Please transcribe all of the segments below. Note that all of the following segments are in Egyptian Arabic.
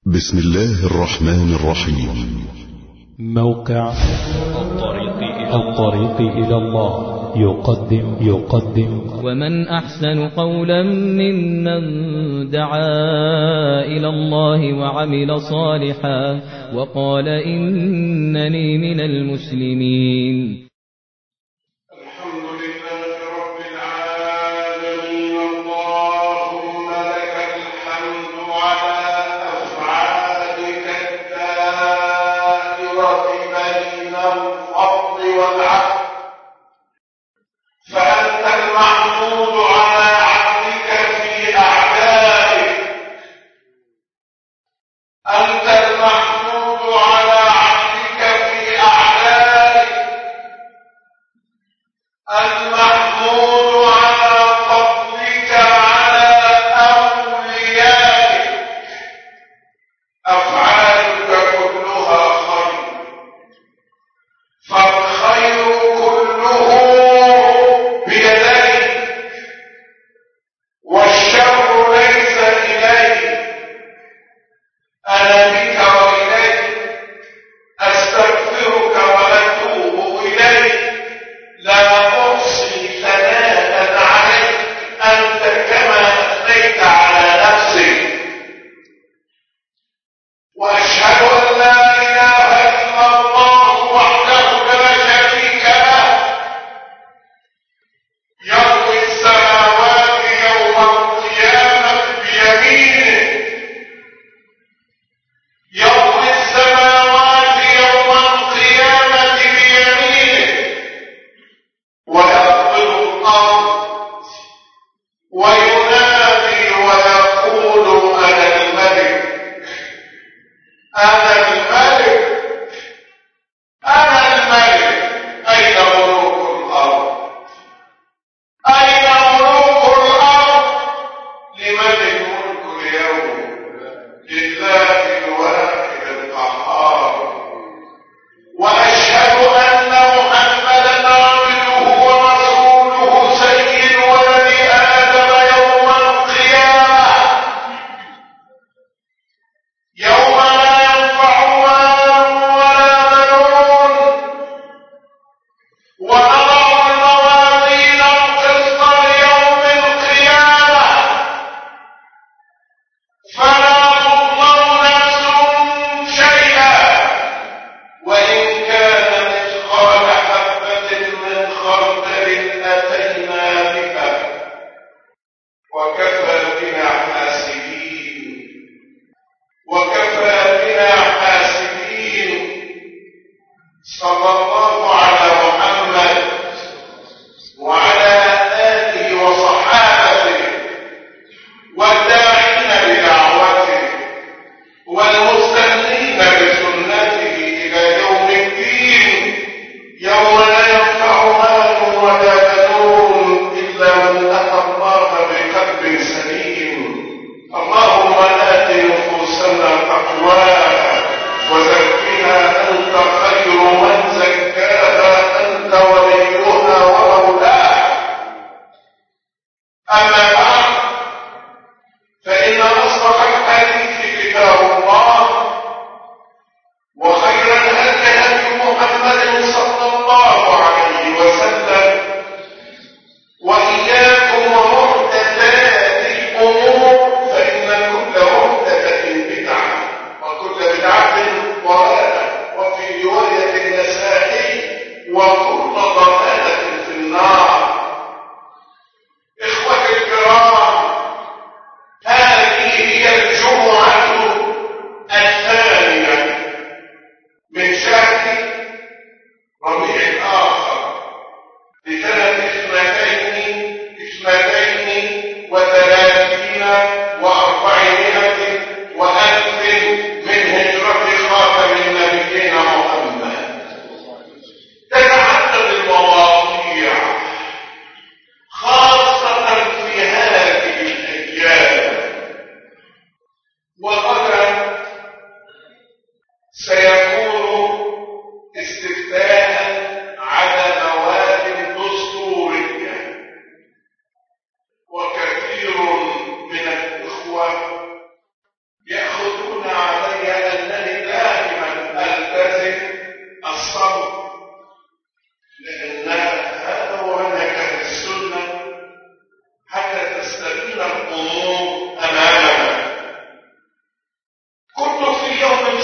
بسم الله الرحمن الرحيم موقع الطريق إلى الطريق إلى الله يقدم يقدم ومن أحسن قولا ممن دعا إلى الله وعمل صالحا وقال إنني من المسلمين الحمد لله رب العالمين اللهم لك الحمد على أفعالك الدائرة بين الفضل والعدل فأنت المحمود على عبدك في أعدائك أنت المحمود على عبدك في أعدائك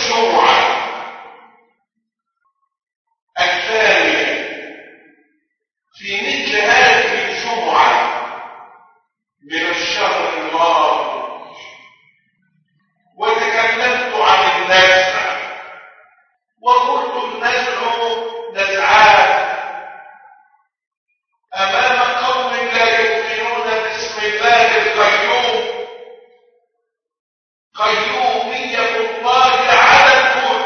الجمعة الثانية في مثل هذه الجمعة من الشهر الماضي وتكلمت عن النزع وقلت النزع نزعات أمام قوم لا يؤمنون باسم الله القيوم قيومية الله على الكل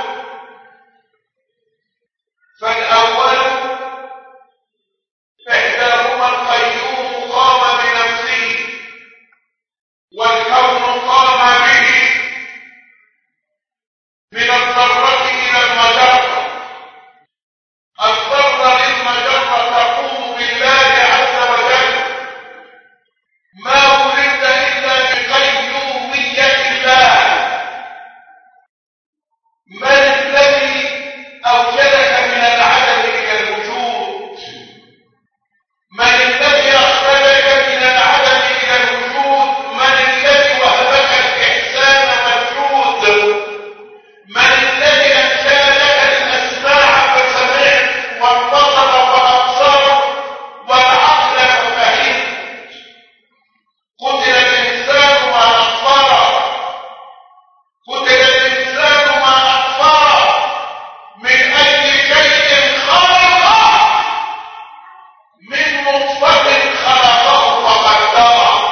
فالأول إحداهما القيوم قام بنفسه والكون قام به من الذرة إلى المجرة الذرة للمجرة تقوم بالله عز وجل ما ولد إلا بقيومية الله من الذي أوجدك من العدم إلى الوجود من الذي أخرجك من العدم إلى الوجود من الذي وهبك الإحسان والجود من الذي أنشأ لك الأسماع فسمعت والبصر فأبصرت والعقل ففهمت قتل الإنسان ما أكفره قتل الإنسان ما أكفره من أي شيء خلقه من نطفة خلقه فقدره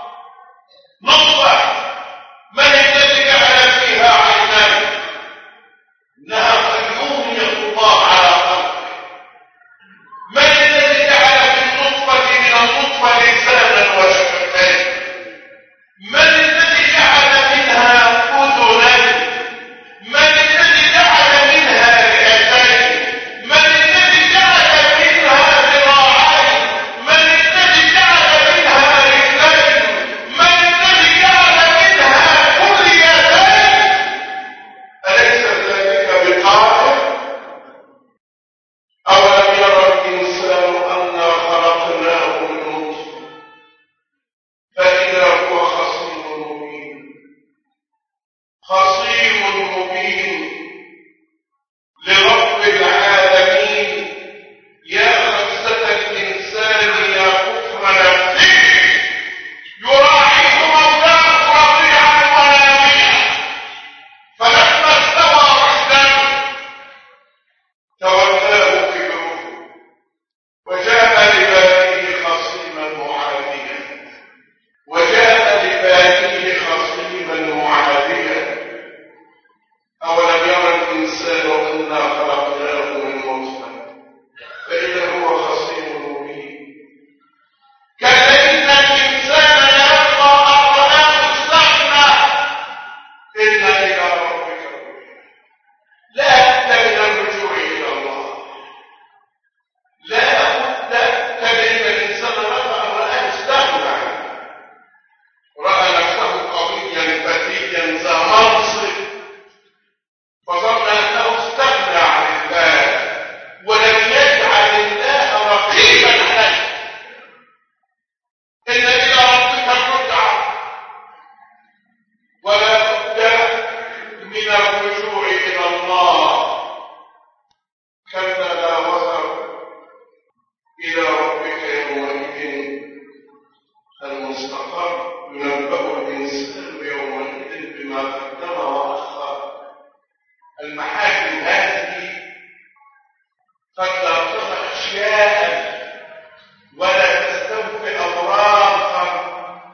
نطفة من الذي جعل فيها عينين انها قيومية الله على خلقه من الذي جعل في النطفة من النطفة لسانا وشفتين من الذي جعل منها أذنا من الذي جعل منها رئتين من الذي جعل منها ذراعين من الذي جعل منها رجلين من الذي جعل منها كليتين أليس ذلك بقادر أولم يرى الإنسان أنا خلقناه من نطفة فإذا هو خصيم مبين خصيم مبين لرب العالمين يا خسة الإنسان يا كفر نفسه يراعيه مولاه رضيعا وناميا فلما استوى رشدا تولاه كبره وجاء لبانيه خصيما معاديا وجاء لبانيه خصيما معاديا أولم يرى الإنسان أنا خلقناه من نطفة فإذا هو خصيم مبين كلا إن الإنسان ليرضى أن رآه استغنى إن إلى ربك الرجوع لا بد من الرجوع إلى الله لا بد كلا إن الإنسان ليرضى أن رآه استغنى رأى نفسه قويا فتيا ذا منصب فظن أنه استغنى عن الله ولم يجعل الله رقيبا عليه إن إلى ربك الرجعة ولا بد من الرجوع إلى الله كلا لا وزر إلى ربك يومئذ المستقر ينبأ الإنسان يومئذ بما قدم وأخر المحاكم هذه قد لا تضع أشياء ولا تستوفي أوراقا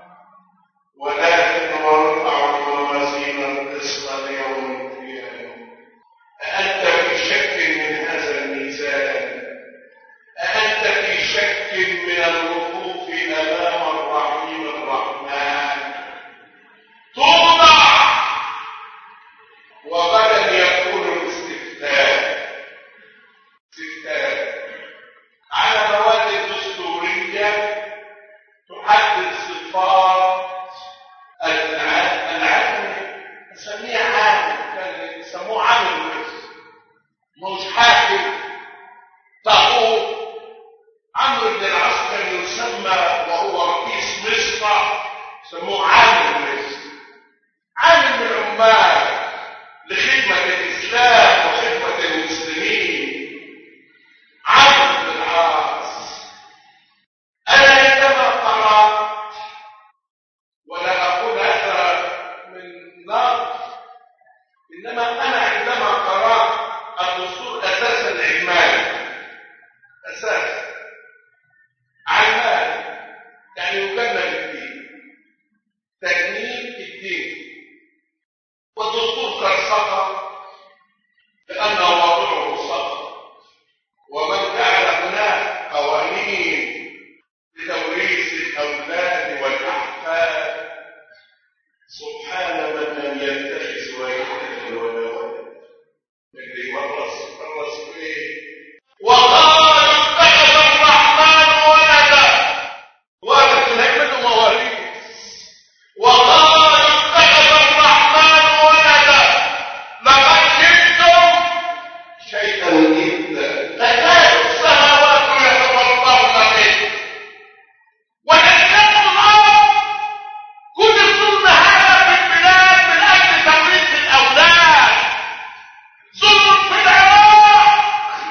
ولكن ونرفع الموازين القسط ليوم القيامة أأنت في شك من هذا الميزان أأنت في شك من الوقوف أمام الرحيم الرحمن توضع وغدا يكون الاستفتاء استفتاء على مواد دستورية تحدد صفات الع- العدل نسميه عامل كان يسموه عامل مصر مش حاكم طاغوت عمرو بن العاص كان يسمى وهو رئيس مصر سموه عامل مصر عامل من العمال لخدمة انما انا عندما قرات الدستور اساسا علماني اساسا علماني يعني يكمل الدين تكميل الدين والدستور قد سقط لان واضعه سقط ومن جعل هناك قوانين لتوريث الاولاد والاحفاد سبحان من لم يتخذ والدا ولا ولد اللي ورث ورث ايه وقال اتخذ الرحمن ولدا ولد نعمل مواريث وقال اتخذ الرحمن ولدا لقد جئتم شيئا جدا تكاد السماوات يتفطرن منه ونزل الله كل ظلم هذا في البلاد من اجل توريث الاولاد ظلم في العراق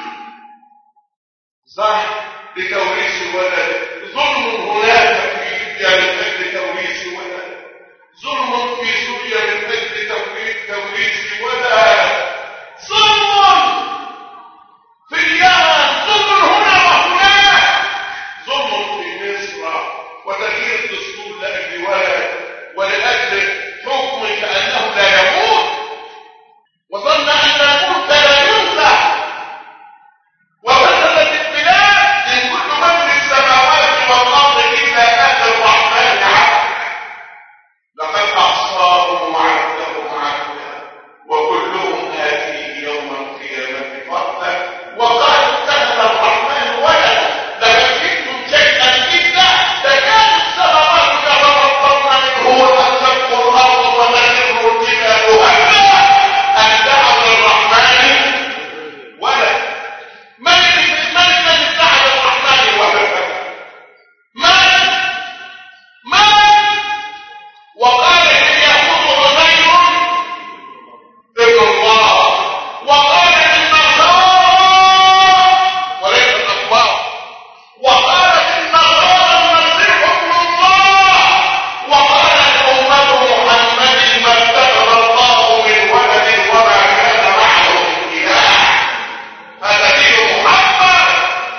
صح لتوريث الولد ظلم هناك في ليبيا من اجل توريث ولد ظلم في سوريا من اجل توريث توريث ولد ظلم في اليمن ظلم هنا وهناك ظلم في مصر وتغيير الدستور لاجل ولد ولاجل حكم كانه لا يموت وظن ان الملك لا ينزع وفسدت البلاد ان كل من في السماوات والارض الا اتى الرحمن عبدا لقد احصاهم وعدهم عدا وكلهم اتيه يوم القيامه فردا وقالوا اتخذ الرحمن ولدا لقد جئتم شيئا جدا تكاد السماوات يتفطرن منه وتنشق الارض وتخر الجبال هدا ان دعوا للرحمن ولد من من الذي اتخذ الرحمن ولدا من من وقال اليهود عزير ابن الله وقال النصارى وليس الاخبار وقالت النصارى المسيح ابن الله وقالت امه محمد ما اتخذ الله من ولد وما كان معه من اله هذا دين محمد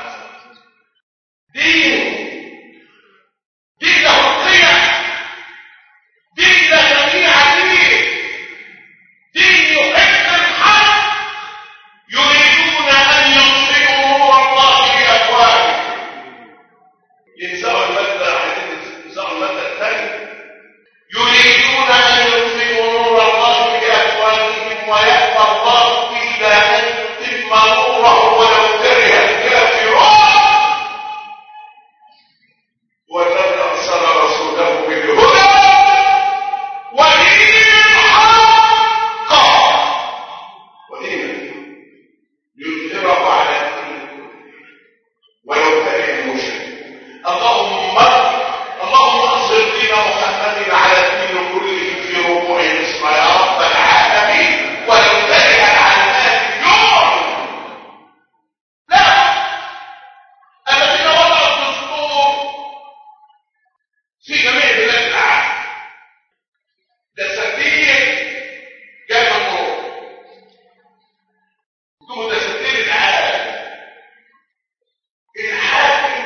دين دين له القيم دين لا جميع دين دين يحب الحق يريدون ان يطفئوا نور الله بافواههم ينسوا الماده عايزين ينسوا الماده الثانيه يريدون ان يطفئوا نور الله بافواههم ويأبى الله الا ان يتم نوره ولو كره الكافرون والذي ارسل رسوله بالهدى ودين الحق ودين ليظهره على الدين كله ولو كره المشركون اللهم اللهم انصر دين محمد على الدين كله في ربوع مصر يا رب العالمين ولو كره العلماء اليوم لا الذين وضعوا الدستور في جميع بلاد العالم دساتير جاي ممنوع انتم دساتير العالم الحاكم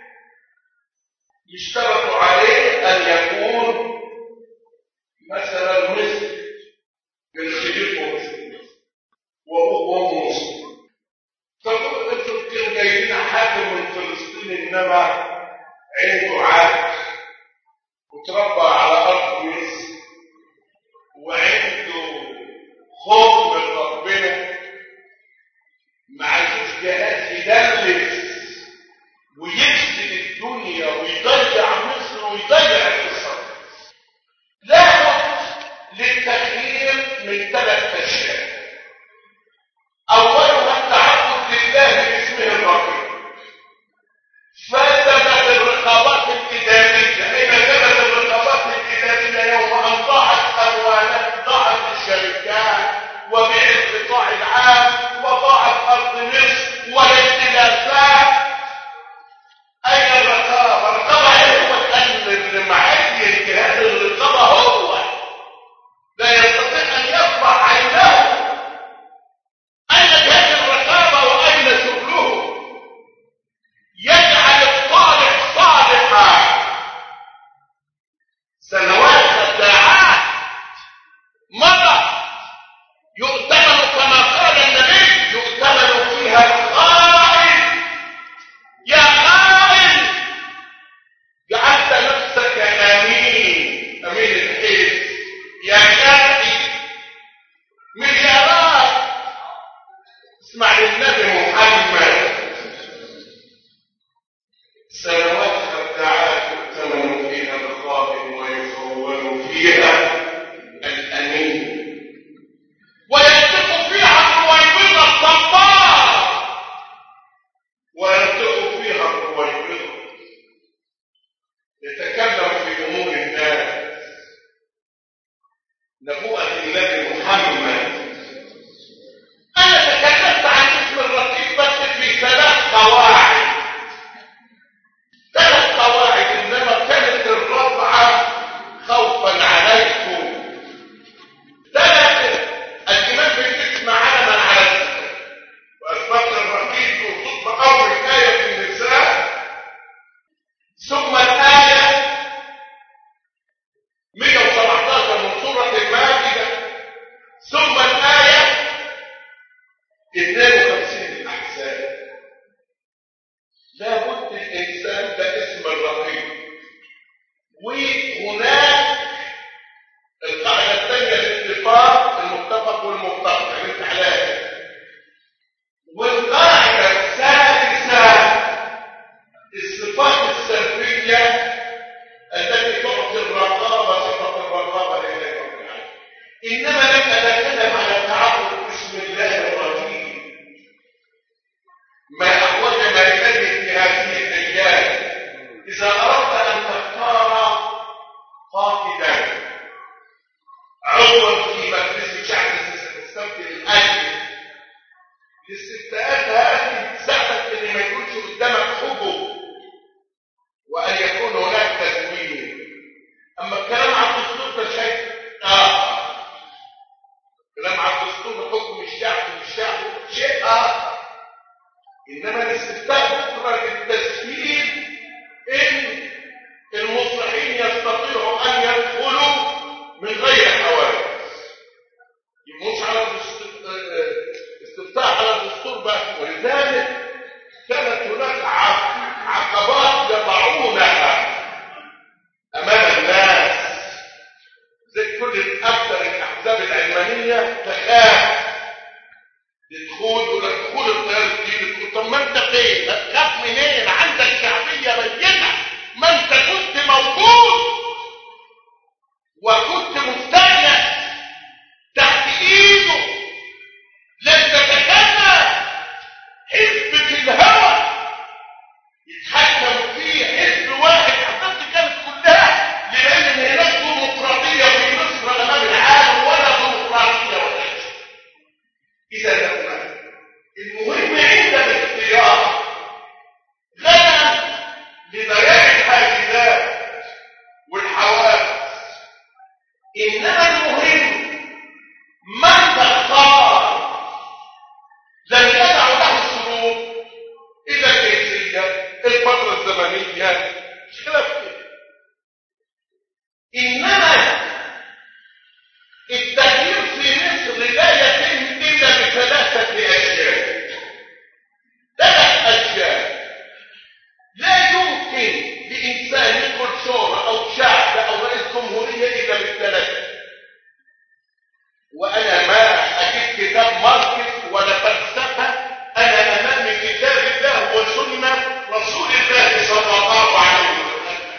يشترط عليه ان يكون مثلا مسلم من خليفه مسلم وهو مسلم طب انتوا كانوا جايبين حاكم من فلسطين انما عنده عدل وتربى على ارض مصر وعنده خوف من ربنا ما عندوش جهاز يدلس ويفسد الدنيا ويضيع مصر ويضيع الاقتصاد لابد للتغيير من ثلاث اشياء اولها التعبد لله باسمه الرقيب فثبت الرقابات الاداريه اين ثبت الرقابات الاداريه يوم ان ضاعت اموالات ضاعت الشركات وبيع القطاع العام وضاعت ارض مصر والائتلافات اين الرقابه الرقابه هي هو الامن اللي معين جهاز الرقابه هو لا يستطيع ان يرفع عيناه مع الدستور بحكم الشعب والشعب شيء اخر انما الاستفتاء بكره للتسهيل ان المصلحين يستطيعوا ان يدخلوا من غير حوادث مش على الاست- آه، استفتاء على الدستور بس ولذلك كانت هناك عق- عقبات يضعونها امام الناس زي كل اكثر الاحزاب العلمانيه تخاف لدخول ولا دخول التيار الجديد تقول طب ما انت فين؟ تخاف منين؟ عندك شعبيه بينه ما انت كنت موجود وكنت مستأنس تحت ايده لن تتكلم حزب في الهوى يتحكم فيه حزب واحد حضرتك كانت كلها لان هناك ديمقراطيه في مصر امام العالم ولا ديمقراطيه ولا شيء اذا لما المهم عند الاختيار غنى لبيان الحاجزات والحوادث انما المهم من تختار لم يدع له الشروط الا الجنسيه الفتره الزمنيه مش خلاف كده انما التغيير في مصر لا يتم الا بثلاثه اشياء ثلاث اشياء لا يمكن لانسان يدخل شورى او شعب او رئيس جمهوريه الا بالثلاثه وانا ما اجيب كتاب ماركس ولا فلسفه انا امامي كتاب الله وسنه رسول الله صلى الله عليه وسلم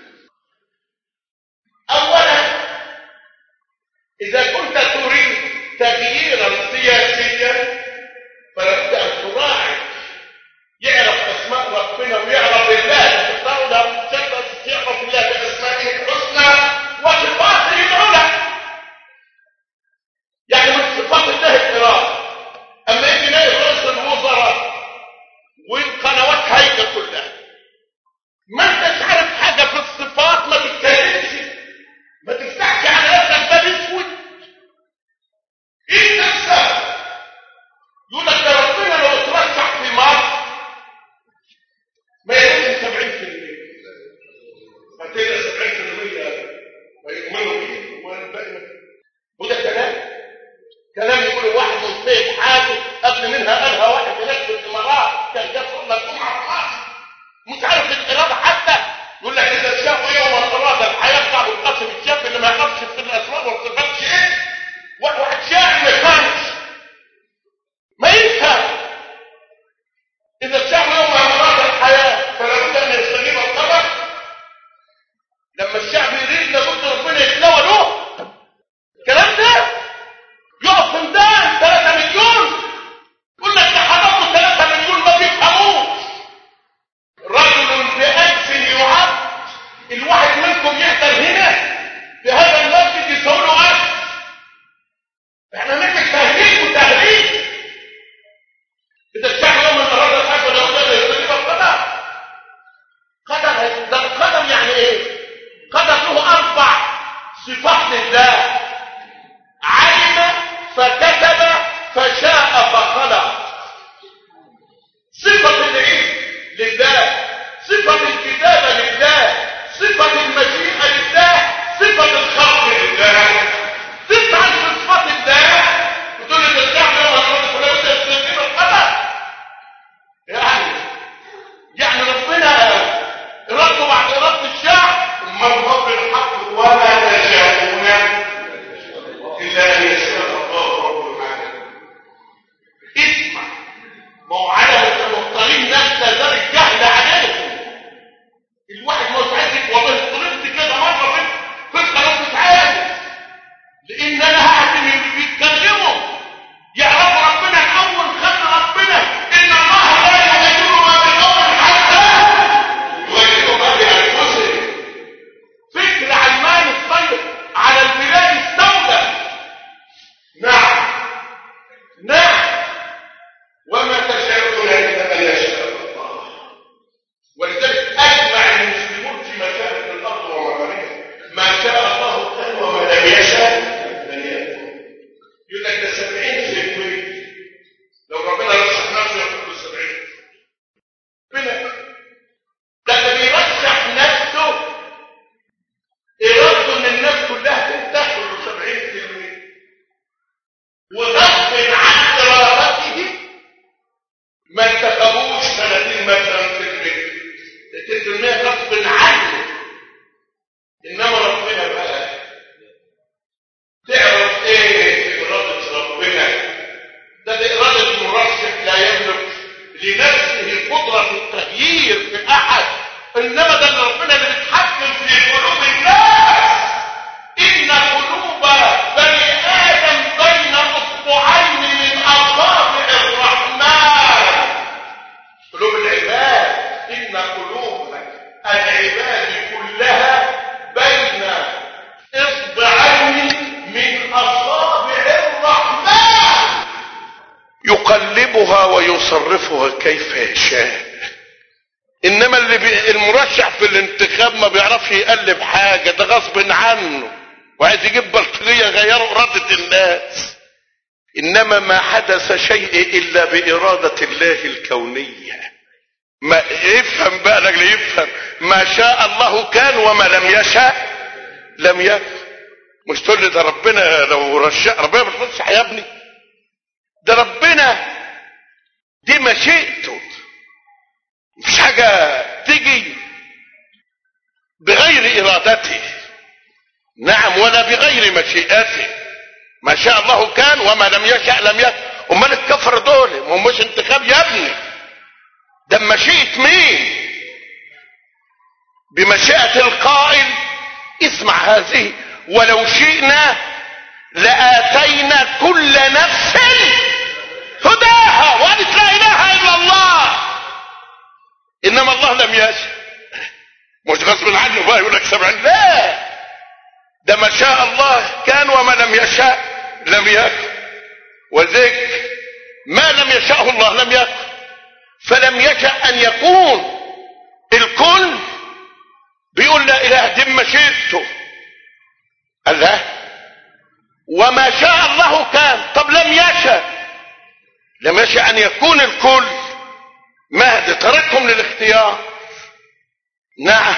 اولا اذا كنت تريد تغييرا سياسيا فلابد ان تراعي يعرف اسماء ربنا ويعرف الله الدولة تقدر يعرف الله باسمائه الحسنى وصفاته العلى يعني من صفات الله الإرادة أما يجي نائب رئيس الوزراء والقنوات هايلة كلها ما انتش عارف حاجة في الصفات ما تتكلمش ما تفتحش على نفسك باب اسود ايه نفسك يقول لك ده ربنا لو اترشح في مصر ما يكون 70% هتلاقي 70% ويؤمنوا به والباقي وده كلام كلام يقول واحد مجتهد حاجه قبل منها قالها واحد هناك في الامارات كان جاب صلاه الجمعه في مصر مش عارف الاراده حتى يقول لك اذا شافوا يوم الاراد الحياه بتاع القاسم الشاب اللي ما يعرفش في الاسماء والصفات شيء واحد شاعر ما يفهمش ما يفهم إذا الشعب يوم أمراض الحياة فلا بد أن يستجيب الطبع لما الشعب يريد لابد ربنا يتلوى له الكلام ده يقف في ميدان 3 مليون يقول لك ده يقلبها ويصرفها كيف يشاء انما اللي بي المرشح في الانتخاب ما بيعرفش يقلب حاجه ده غصب عنه وعايز يجيب بلطجيه يغيروا اراده الناس انما ما حدث شيء الا باراده الله الكونيه ما يفهم بقى لاجل يفهم ما شاء الله كان وما لم يشاء لم يكن مش تقول لي ده ربنا لو رشح ربنا مش بيرشح يا ابني ده ربنا دي مشيئته مفيش حاجة تيجي بغير إرادته نعم ولا بغير مشيئته ما شاء الله كان وما لم يشاء لم يكن امال الكفر دول ما همش انتخاب يا ابني ده مشيئة مين بمشيئة القائل اسمع هذه ولو شئنا لآتينا كل نفس هداها وقالت لا اله الا الله انما الله لم يشاء مش غصب عنه بقى يقول لك سبعين لا ده ما شاء الله كان وما لم يشاء لم يكن وذلك ما لم يشاءه الله لم يكن فلم يشاء ان يكون الكل بيقول لا اله دي مشيئته قال لا وما شاء الله كان طب لم يشاء لم يشاء ان يكون الكل مهد تركهم للاختيار نعم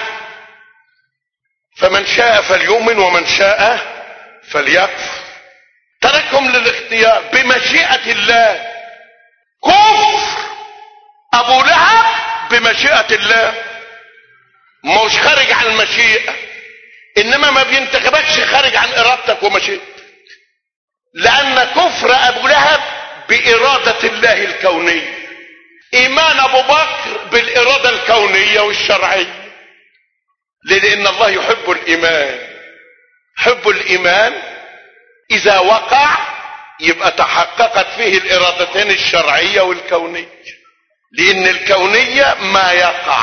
فمن شاء فليؤمن ومن شاء فليكفر تركهم للاختيار بمشيئة الله كفر ابو لهب بمشيئة الله مش خارج عن المشيئة انما ما بينتخبكش خارج عن ارادتك ومشيئتك لان كفر ابو لهب بارادة الله الكونية ايمان ابو بكر بالارادة الكونية والشرعية لان الله يحب الايمان حب الايمان اذا وقع يبقى تحققت فيه الارادتين الشرعية والكونية لان الكونية ما يقع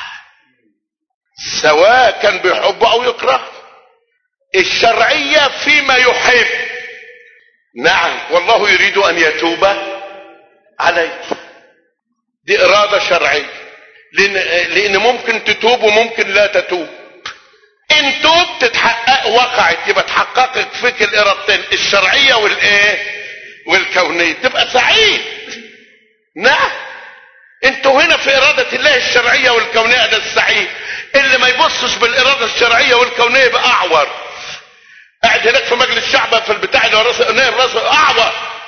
سواء كان بيحب او يكره الشرعية فيما يحب نعم والله يريد ان يتوب عليك دي ارادة شرعية لان, لأن ممكن تتوب وممكن لا تتوب ان توب تتحقق وقعت يبقى تحققت فيك الارادتين الشرعية والايه والكونية تبقى سعيد نعم انتوا هنا في ارادة الله الشرعية والكونية ده السعيد اللي ما يبصش بالارادة الشرعية والكونية يبقى اعور قاعد هناك في مجلس الشعب في البتاع اللي هو راس نائب راس اعور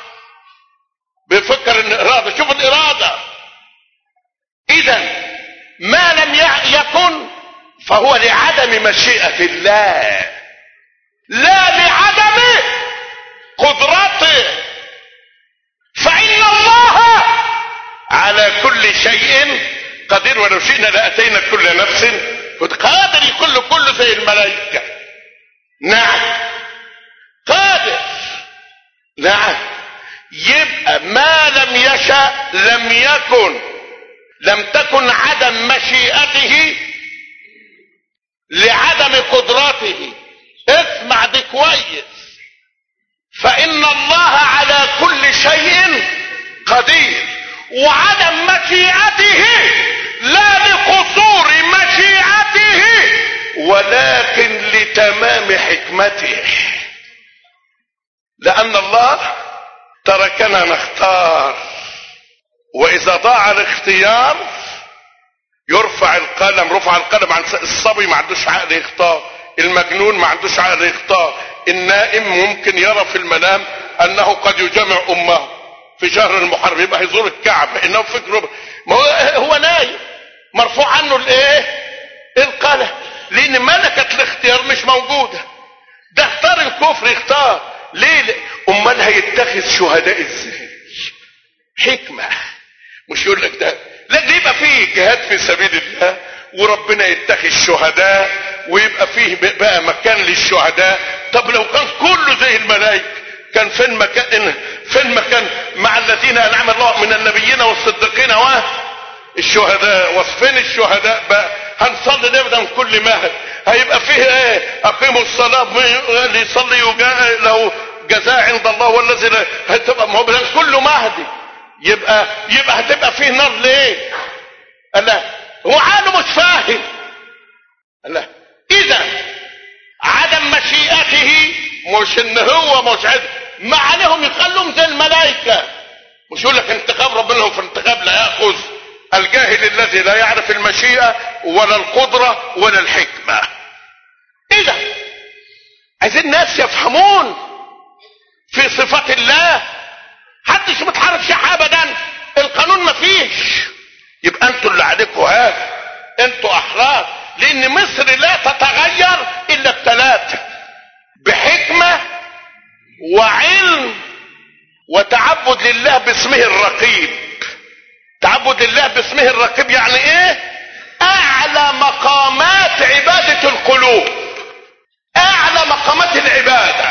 بيفكر ان اراده شوف الاراده اذا ما لم يكن فهو لعدم مشيئة الله لا لعدم قدرته فإن الله على كل شيء قدير ولو شئنا لأتينا كل نفس قادر يكون كله زي الملائكة نعم قادر نعم يبقى ما لم يشاء لم يكن لم تكن عدم مشيئته لعدم قدرته اسمع دي كويس فإن الله على كل شيء قدير وعدم مشيئته لا لقصور مشيئته ولكن لتمام حكمته لأن الله تركنا نختار وإذا ضاع الاختيار يرفع القلم رفع القلم عن الصبي ما عندوش عقل يختار المجنون ما عندوش عقل يختار النائم ممكن يرى في المنام انه قد يجامع امه في شهر المحرم يبقى هيزور الكعبة انه فكره ما هو, هو نايم مرفوع عنه الايه القلم لان ملكة الاختيار مش موجودة ده اختار الكفر يختار ليه امال هيتخذ شهداء ازاي حكمة مش يقول لك ده لا ده يبقى فيه جهاد في سبيل الله وربنا يتخذ شهداء ويبقى فيه بقى مكان للشهداء طب لو كان كله زي الملائكه كان فين مكان فين مكان مع الذين انعم الله من النبيين والصديقين والشهداء وفين الشهداء بقى هنصلي نبدا كل مهد هيبقى فيه ايه اقيموا الصلاه اللي يصلي له جزاء عند الله والذي هتبقى ما هو كله مهدي يبقى يبقى هتبقى فيه نار ليه قال لا هو عقله مش فاهم قال لا اذا عدم مشيئته مش ان هو مش عايز ما عليهم يخلوهم زي الملائكه مش يقول لك انتخاب ربنا في انتخاب لا ياخذ الجاهل الذي لا يعرف المشيئه ولا القدره ولا الحكمه اذا عايزين الناس يفهمون في صفات الله محدش متحرك شيء ابدا القانون ما فيش يبقى انتوا اللي عليكم هذا انتوا احرار لان مصر لا تتغير الا بثلاثه بحكمه وعلم وتعبد لله باسمه الرقيب تعبد لله باسمه الرقيب يعني ايه اعلى مقامات عباده القلوب اعلى مقامات العباده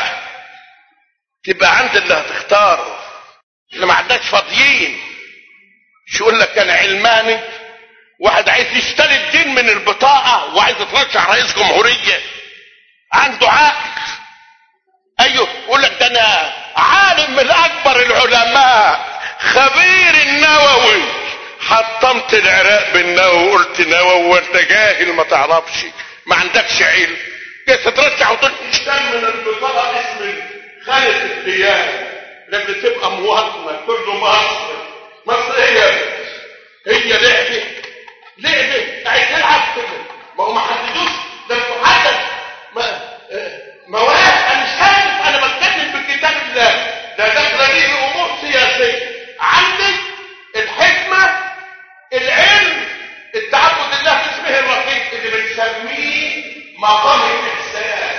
تبقى عند اللي هتختاره اللي ما عندكش فاضيين شو يقول لك انا علماني واحد عايز يشتري الدين من البطاقه وعايز يترشح رئيس جمهوريه عنده عقل ايوه يقول لك ده انا عالم من اكبر العلماء خبير النووي حطمت العراق بالنووي وقلت نووي وانت جاهل ما تعرفش ما عندكش علم جاي تترشح وتقول دم من البطاقه اسم خالد الديانه لما تبقى مواطنه كله مصر مصر هي هي لعبه لعبه عايز تلعب كده ما هو ما حددوش ده انتوا حدد ما مواد انا مش عارف انا بتكلم بكتاب الله ده داخله ليه امور سياسيه عندك الحكمه العلم التعبد لله باسمه الرقيق اللي بنسميه مقام الاحسان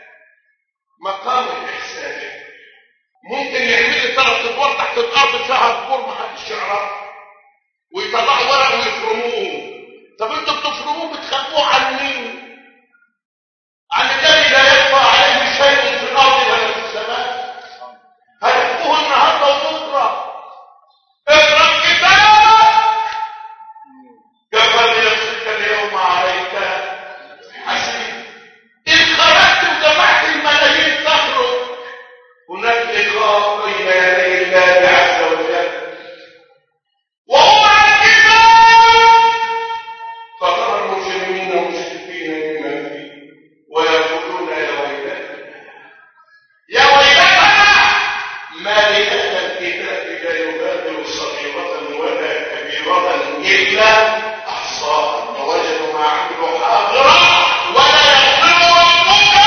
مقام الاحسان ممكن يعمل لي ثلاث ادوار تحت الارض فيها دكور ما حدش يعرفها ويطلعوا ورق ويفرموه طب انتوا بتفرموه بتخبوه عن مين؟ عن الذي لا يخفى عليه شيء في الارض ولا في السماء هيخفوه النهارده وبكره اقرا الكتاب كفى بنفسك اليوم عليك حسيب إن خرجت وجمعت الملايين تخرج هناك لقاء بين يدي الله عز وجل وهو الكتاب فترى المجرمين مشركين مما فيه ويقولون يا ويلتنا يا ويلتنا ما لهذا الكتاب لا يغادر صغيرة ولا كبيرة إلا أحصاها ووجدوا ما عملوا حاضرا ولا يظلم ربك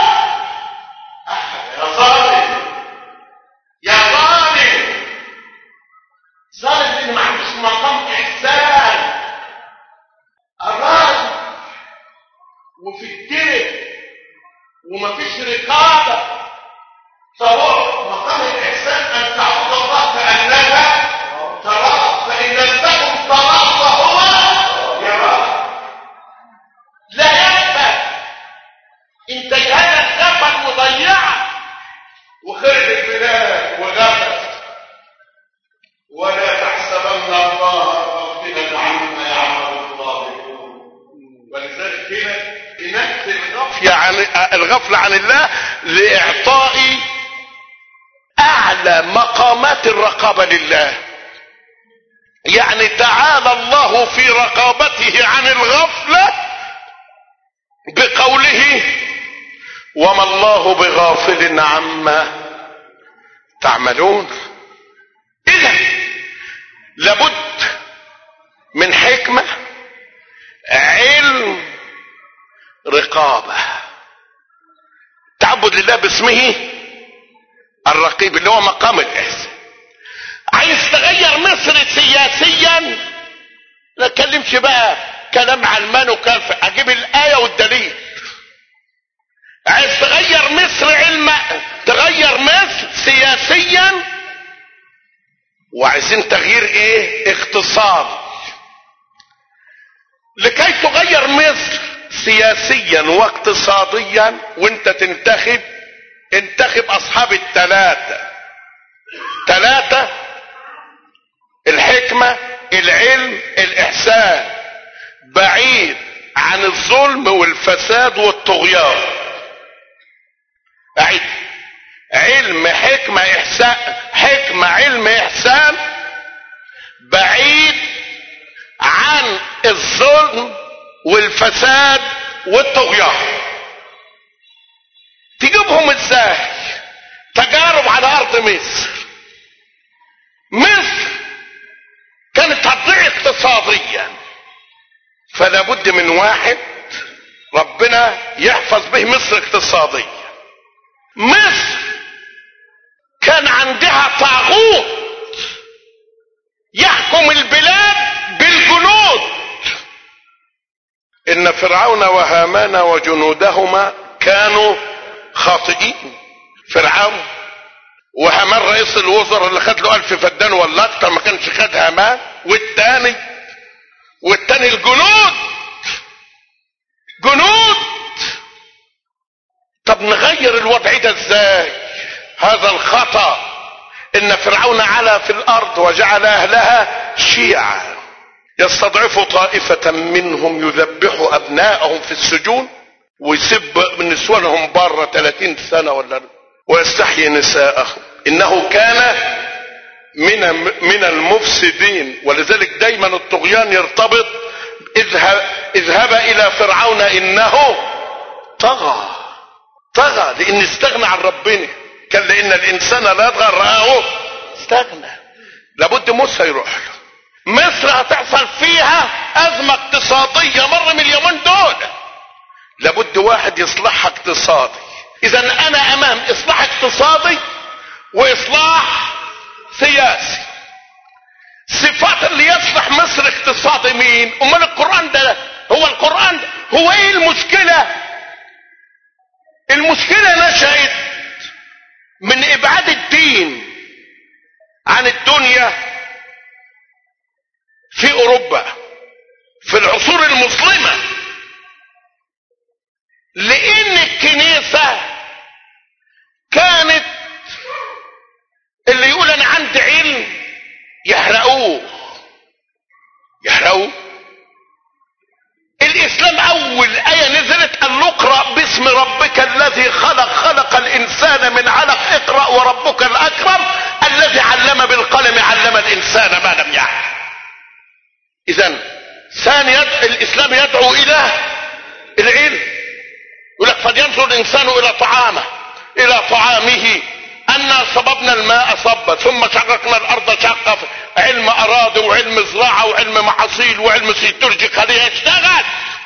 أحد يا ظالم يا ظالم ظالم اللي ما عندوش مقام إحسان الراجل وفي الدين ومفيش رقابة فهو مقام الإحسان أن تعبد الله كأنك تراه فإن لم تكن تراه فهو يراك لا يخفى انت جهالك غفل مضيعة وخرب البلاد وغفل ولا تحسبن الله غافلا عما يعمل الظالمون ولذلك هنا نفس الغفلة عن الغفلة عن الله لإعطاء أعلى مقامات الرقابة لله يعني تعالى الله في رقابته عن الغفلة بقوله وما الله بغافل عما تعملون إذا لابد من حكمة علم رقابة تعبد لله باسمه الرقيب اللي هو مقام الإحسان عايز تغير مصر سياسيا لا اتكلمش بقى كلام علمان وكلام اجيب الايه والدليل عايز تغير مصر علم تغير مصر سياسيا وعايزين تغيير ايه اقتصادي لكي تغير مصر سياسيا واقتصاديا وانت تنتخب انتخب اصحاب الثلاثه ثلاثه الحكمه العلم الاحسان بعيد عن الظلم والفساد والطغيان أعيد علم حكمة إحسان حكمة علم إحسان الظلم والفساد والطغيان تجيبهم ازاي تجارب على ارض مصر مصر كانت هتضيع اقتصاديا فلا بد من واحد ربنا يحفظ به مصر اقتصاديا مصر كان عندها طاغوت يحكم البلاد بالجنود ان فرعون وهامان وجنودهما كانوا خاطئين فرعون وهامان رئيس الوزراء اللي خد له ألف فدان ولا أكتر ما كانش خد هامان والتاني والتاني الجنود جنود طب نغير الوضع ده ازاي هذا الخطأ ان فرعون علا في الارض وجعل اهلها شيعا يستضعف طائفة منهم يذبح ابناءهم في السجون ويسب نسوانهم بره 30 سنة ولا ويستحيي نساءهم انه كان من من المفسدين ولذلك دايما الطغيان يرتبط اذهب اذهب الى فرعون انه طغى طغى لان استغنى عن ربنا كان لان الانسان لا يطغى رآه استغنى لابد موسى يروح له مصر هتحصل فيها ازمه اقتصاديه مر من اليومين دول لابد واحد يصلحها اقتصادي اذا انا امام اصلاح اقتصادي واصلاح سياسي صفات اللي يصلح مصر اقتصادي مين امال القران ده هو القران ده هو ايه المشكله المشكله نشأت من ابعاد الدين عن الدنيا في اوروبا في العصور المظلمه لان الكنيسه كانت اللي يقول انا عندي علم يحرقوه يحرقوه الاسلام اول ايه نزلت قال له اقرا باسم ربك الذي خلق خلق الانسان من علق اقرا وربك الاكرم الذي علم بالقلم علم الانسان ما لم يعلم اذا ثاني يد... الاسلام يدعو الى العلم يقول لك فلينظر الانسان الى طعامه الى طعامه أنا صببنا الماء صبا ثم شققنا الأرض شقا علم أراضي وعلم زراعة وعلم محاصيل وعلم سيتولوجي خليه يشتغل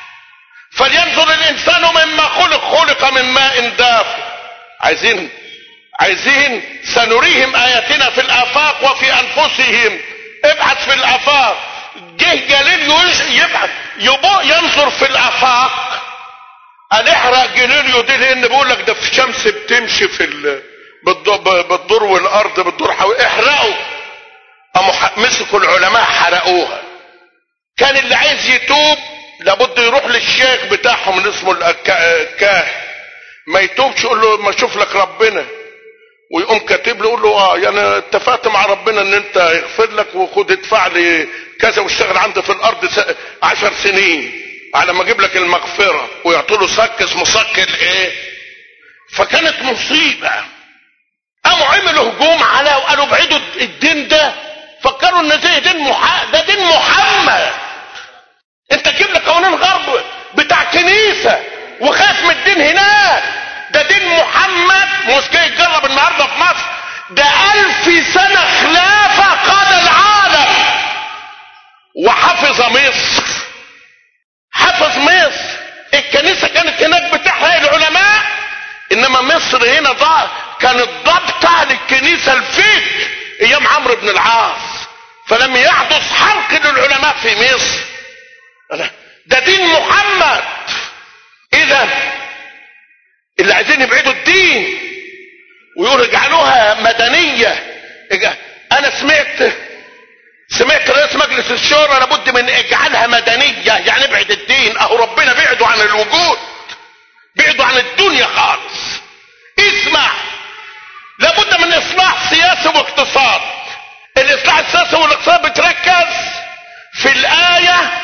فلينظر الإنسان مما خلق خلق من ماء دافئ عايزين عايزين سنريهم آياتنا في الآفاق وفي أنفسهم ابحث في الآفاق جه جاليليو يبحث يبو ينظر في الآفاق قال احرق جاليليو دي لأن بيقول لك ده في شمس بتمشي في ال... بتدور والارض بتدور حوالي احرقوا قاموا مسكوا العلماء حرقوها كان اللي عايز يتوب لابد يروح للشيخ بتاعهم اللي اسمه الكاهن ما يتوبش يقول له ما اشوف لك ربنا ويقوم كاتب له يقول له اه يعني اتفقت مع ربنا ان انت يغفر لك وخد ادفع لي كذا واشتغل عندي في الارض عشر سنين على ما اجيب لك المغفره ويعطوا له صك اسمه صك الايه فكانت مصيبه قاموا عملوا هجوم على وقالوا ابعدوا الدين ده فكروا ان زي دين مح... ده دين محمد انت تجيب لي قوانين غرب بتاع كنيسه وخاف من الدين هناك ده دين محمد مش جاي يتجرب النهارده في مصر ده ألف سنة خلافة قاد العالم وحفظ مصر حفظ مصر الكنيسة كانت هناك بتحرق العلماء انما مصر هنا ضاع كانت ضابطة للكنيسة الفكر ايام عمرو بن العاص فلم يحدث حرق للعلماء في مصر ده دين محمد اذا اللي عايزين يبعدوا الدين ويقولوا اجعلوها مدنية انا سمعت سمعت رئيس مجلس الشورى لابد من اجعلها مدنية يعني ابعد الدين اهو ربنا بعدوا عن الوجود بعدوا عن الدنيا خالص اسمع لابد من اصلاح سياسي واقتصاد الاصلاح السياسي والاقتصاد بتركز في الايه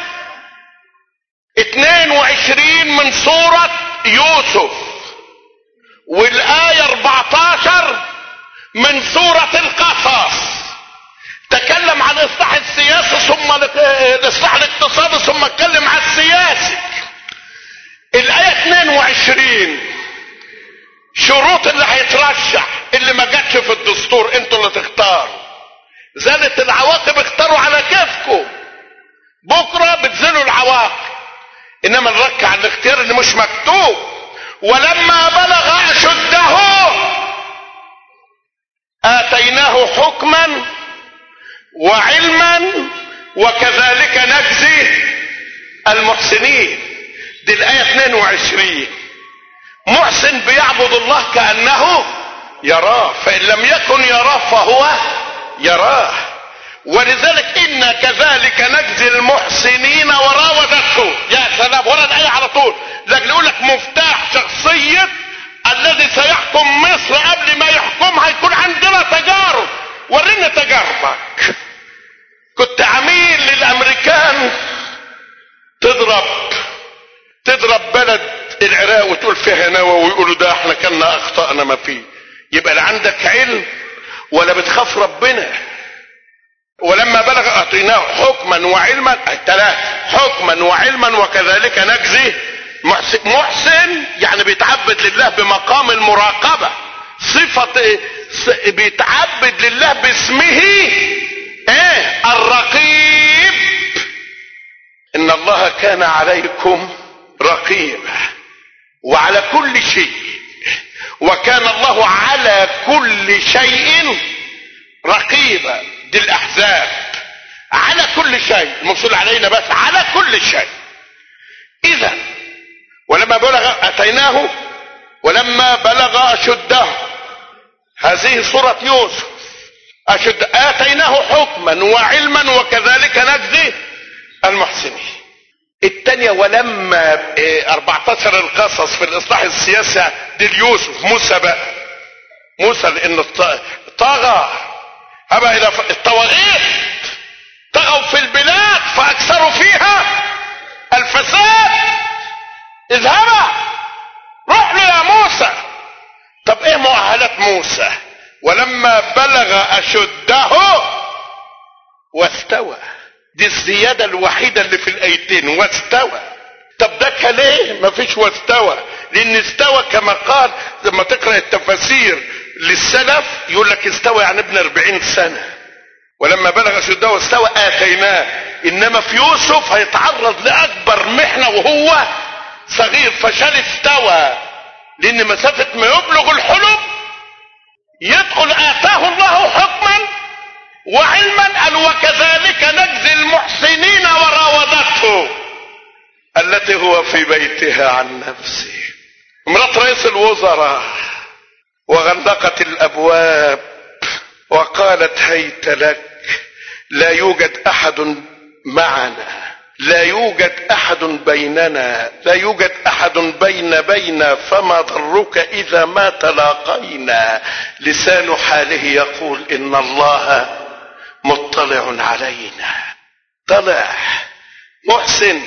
22 من سورة يوسف والايه 14 من سورة القصص تكلم عن الاصلاح السياسي ثم الاصلاح الاقتصادي ثم اتكلم انتوا تختاروا زادت العواقب اختاروا على كيفكم بكره بتزنوا العواقب انما نركع على الاختيار اللي مش مكتوب ولما بلغ اشده اتيناه حكما وعلما وكذلك نجزي المحسنين دي الايه 22 محسن بيعبد الله كانه يراه فان لم يكن يراه فهو يراه ولذلك إنا كذلك نجزي المحسنين وراودته يا سلام ولا الآية على طول لكن يقول لك مفتاح شخصية الذي سيحكم مصر قبل ما يحكمها يكون عندنا تجارب ورينا تجاربك كنت عميل للأمريكان تضرب تضرب بلد العراق وتقول فيها نوى ويقولوا ده احنا كنا اخطأنا ما فيه يبقى لا عندك علم ولا بتخاف ربنا ولما بلغ اعطيناه حكما وعلما ثلاث حكما وعلما وكذلك نجزي محسن, محسن يعني بيتعبد لله بمقام المراقبة صفة بيتعبد لله باسمه ايه الرقيب ان الله كان عليكم رقيبا وعلى كل شيء وكان الله على كل شيء رقيبا دي الاحزاب على كل شيء الموصول علينا بس على كل شيء اذا ولما بلغ اتيناه ولما بلغ اشده هذه صورة يوسف اشد اتيناه حكما وعلما وكذلك نجزي المحسنين الثانية ولما 14 القصص في الاصلاح السياسي دي ليوسف موسى بقى موسى لان طغى أبا إلى الطواغيت طغوا في البلاد فأكثروا فيها الفساد اذهبا روح له يا موسى طب ايه مؤهلات موسى ولما بلغ أشده واستوى دي الزيادة الوحيدة اللي في الآيتين واستوى طب ده كان ليه مفيش واستوى لأن استوى كما قال لما تقرأ التفاسير للسلف يقول لك استوى يعني ابن أربعين سنة ولما بلغ أشده واستوى آتيناه إنما في يوسف هيتعرض لأكبر محنة وهو صغير فشال استوى لأن مسافة ما يبلغ الحلم يدخل آتاه الله حكما وعلما قال وكذلك نجزي المحسنين وراودته التي هو في بيتها عن نفسه مرات رئيس الوزراء وغلقت الابواب وقالت هيت لك لا يوجد احد معنا لا يوجد احد بيننا لا يوجد احد بين بينا فما ضرك اذا ما تلاقينا لسان حاله يقول ان الله مطلع علينا طلع محسن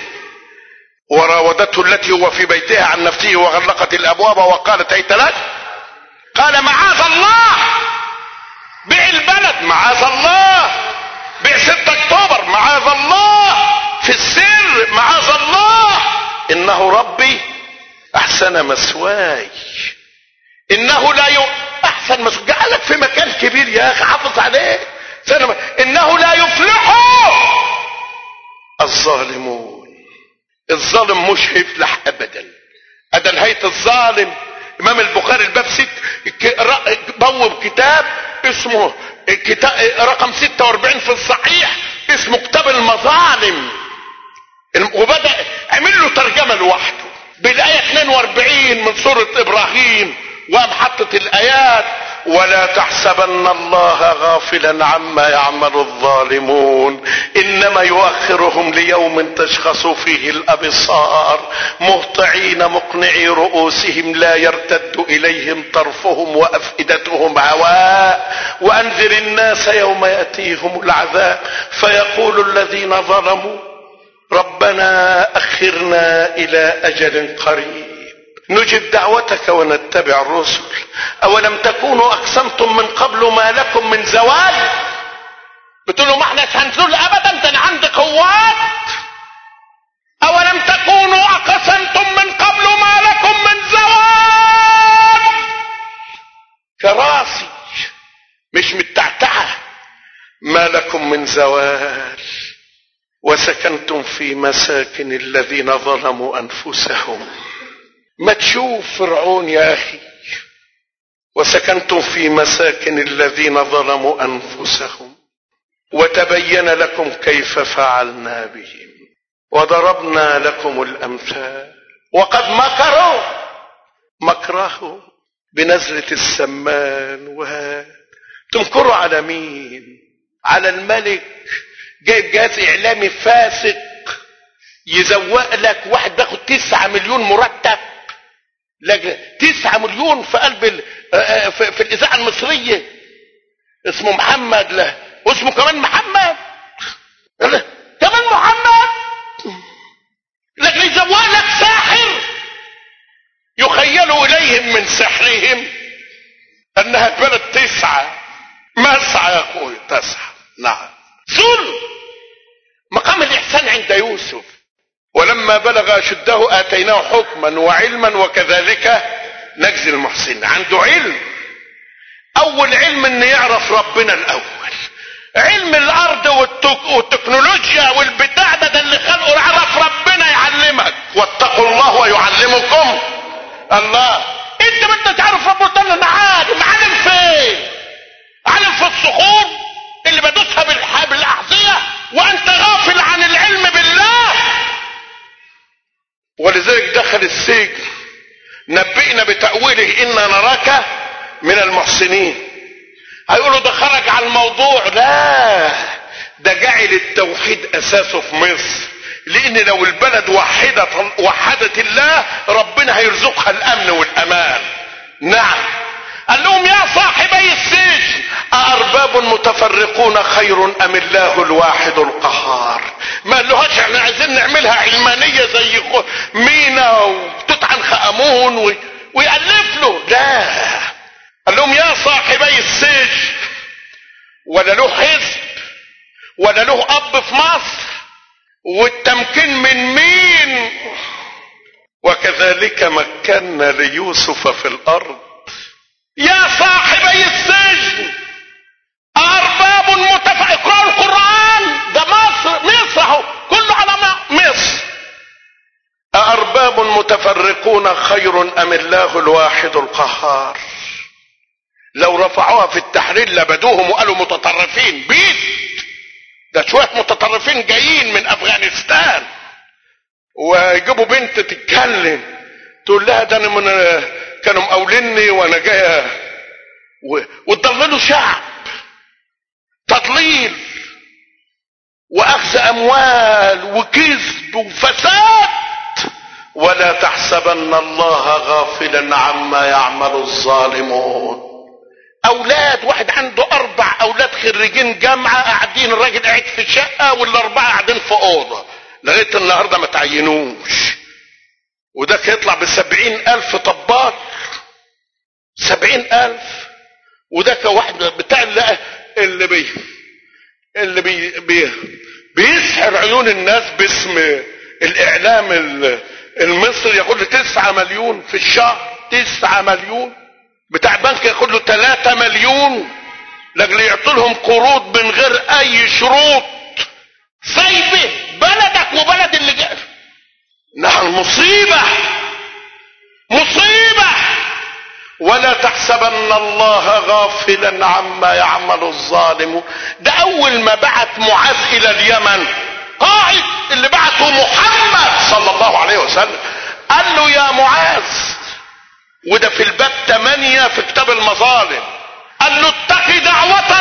وراودته التي هو في بيتها عن نفسه وغلقت الابواب وقالت هيت لك قال معاذ الله بيع البلد معاذ الله بيع 6 اكتوبر معاذ الله في السر معاذ الله انه ربي احسن مسواي انه لا ي... احسن مسواي جعلك في مكان كبير يا اخي حافظ عليه سنة انه لا يفلح الظالمون الظالم مش هيفلح ابدا ادى نهاية الظالم امام البخاري الباب ست بوب كتاب اسمه كتاب رقم 46 في الصحيح اسمه كتاب المظالم وبدأ عمل له ترجمة لوحده بالآية 42 من سورة إبراهيم وقام حطت الآيات ولا تحسبن الله غافلا عما يعمل الظالمون انما يؤخرهم ليوم تشخص فيه الابصار مهطعين مقنعي رؤوسهم لا يرتد اليهم طرفهم وافئدتهم هواء وانذر الناس يوم ياتيهم العذاب فيقول الذين ظلموا ربنا اخرنا الى اجل قريب نجب دعوتك ونتبع الرسل اولم تكونوا اقسمتم من قبل ما لكم من زوال بتقولوا ما احنا هنزول ابدا ده عندي قوات اولم تكونوا اقسمتم من قبل ما لكم من زوال كراسي مش متاع ما لكم من زوال وسكنتم في مساكن الذين ظلموا انفسهم ما تشوف فرعون يا اخي وسكنتم في مساكن الذين ظلموا انفسهم وتبين لكم كيف فعلنا بهم وضربنا لكم الامثال وقد مكروا مكره بنزلة السمان وهذا تمكروا على مين على الملك جايب جهاز اعلامي فاسق يزوق لك واحد بياخد تسعة مليون مرتب لك تسعة مليون في قلب ال... في, في الاذاعة المصرية اسمه محمد له واسمه كمان محمد كمان محمد لكن يزوق لك ساحر يخيل اليهم من سحرهم انها اتبنت تسعة مسعى يا اخوي تسعة نعم ظلم مقام الاحسان عند يوسف ولما بلغ اشده اتيناه حكما وعلما وكذلك نجزي المحسنين عنده علم اول علم ان يعرف ربنا الاول علم الارض والتك... والتكنولوجيا والبتاع ده, ده اللي خلقه يعرف ربنا يعلمك واتقوا الله ويعلمكم الله انت ما انت تعرف ربنا انا عالم عالم فين عالم في الصخور اللي بدوسها بالح... بالاحذيه وانت غافل عن العلم بالله ولذلك دخل السجن نبئنا بتأويله إنا نراك من المحسنين هيقولوا ده خرج على الموضوع لا ده جعل التوحيد أساسه في مصر لأن لو البلد وحدت وحدت الله ربنا هيرزقها الأمن والأمان نعم قال لهم يا صاحبي السجن أأرباب متفرقون خير أم الله الواحد القهار ما قالوهاش احنا عايزين نعملها علمانية زي مينا وتوت عنخ آمون و... ويألف له لا قال لهم يا صاحبي السجن ولا له حزب ولا له أب في مصر والتمكين من مين وكذلك مكنا ليوسف في الأرض يا صاحبي السجن أرباب متفق اقرأوا القرآن ده مصر مصر اهو كله على مصر أأرباب متفرقون خير أم الله الواحد القهار لو رفعوها في التحرير لبدوهم وقالوا متطرفين بيت ده شوية متطرفين جايين من أفغانستان ويجيبوا بنت تتكلم تقول لها ده انا من كانوا مقاوليني وانا جايه و... وتضللوا شعب تضليل واخذ اموال وكذب وفساد ولا تحسبن الله غافلا عما يعمل الظالمون اولاد واحد عنده اربع اولاد خريجين جامعه قاعدين الراجل قاعد في شقه والاربعه قاعدين في اوضه لغايه النهارده ما تعينوش وده يطلع بسبعين الف طباخ سبعين الف وده كواحد بتاع اللي, اللي بي اللي بي بي بيسحر عيون الناس باسم الاعلام المصري ياخد له تسعة مليون في الشهر تسعة مليون بتاع بنك ياخد له تلاتة مليون لاجل يعطوا لهم قروض من غير اي شروط سايبه بلدك وبلد اللي جاي نعم مصيبة مصيبة ولا تحسبن الله غافلا عما يعمل الظالم ده اول ما بعت معاذ الى اليمن قائد اللي بعته محمد صلى الله عليه وسلم قال له يا معاذ وده في الباب 8 في كتاب المظالم قال له اتق دعوة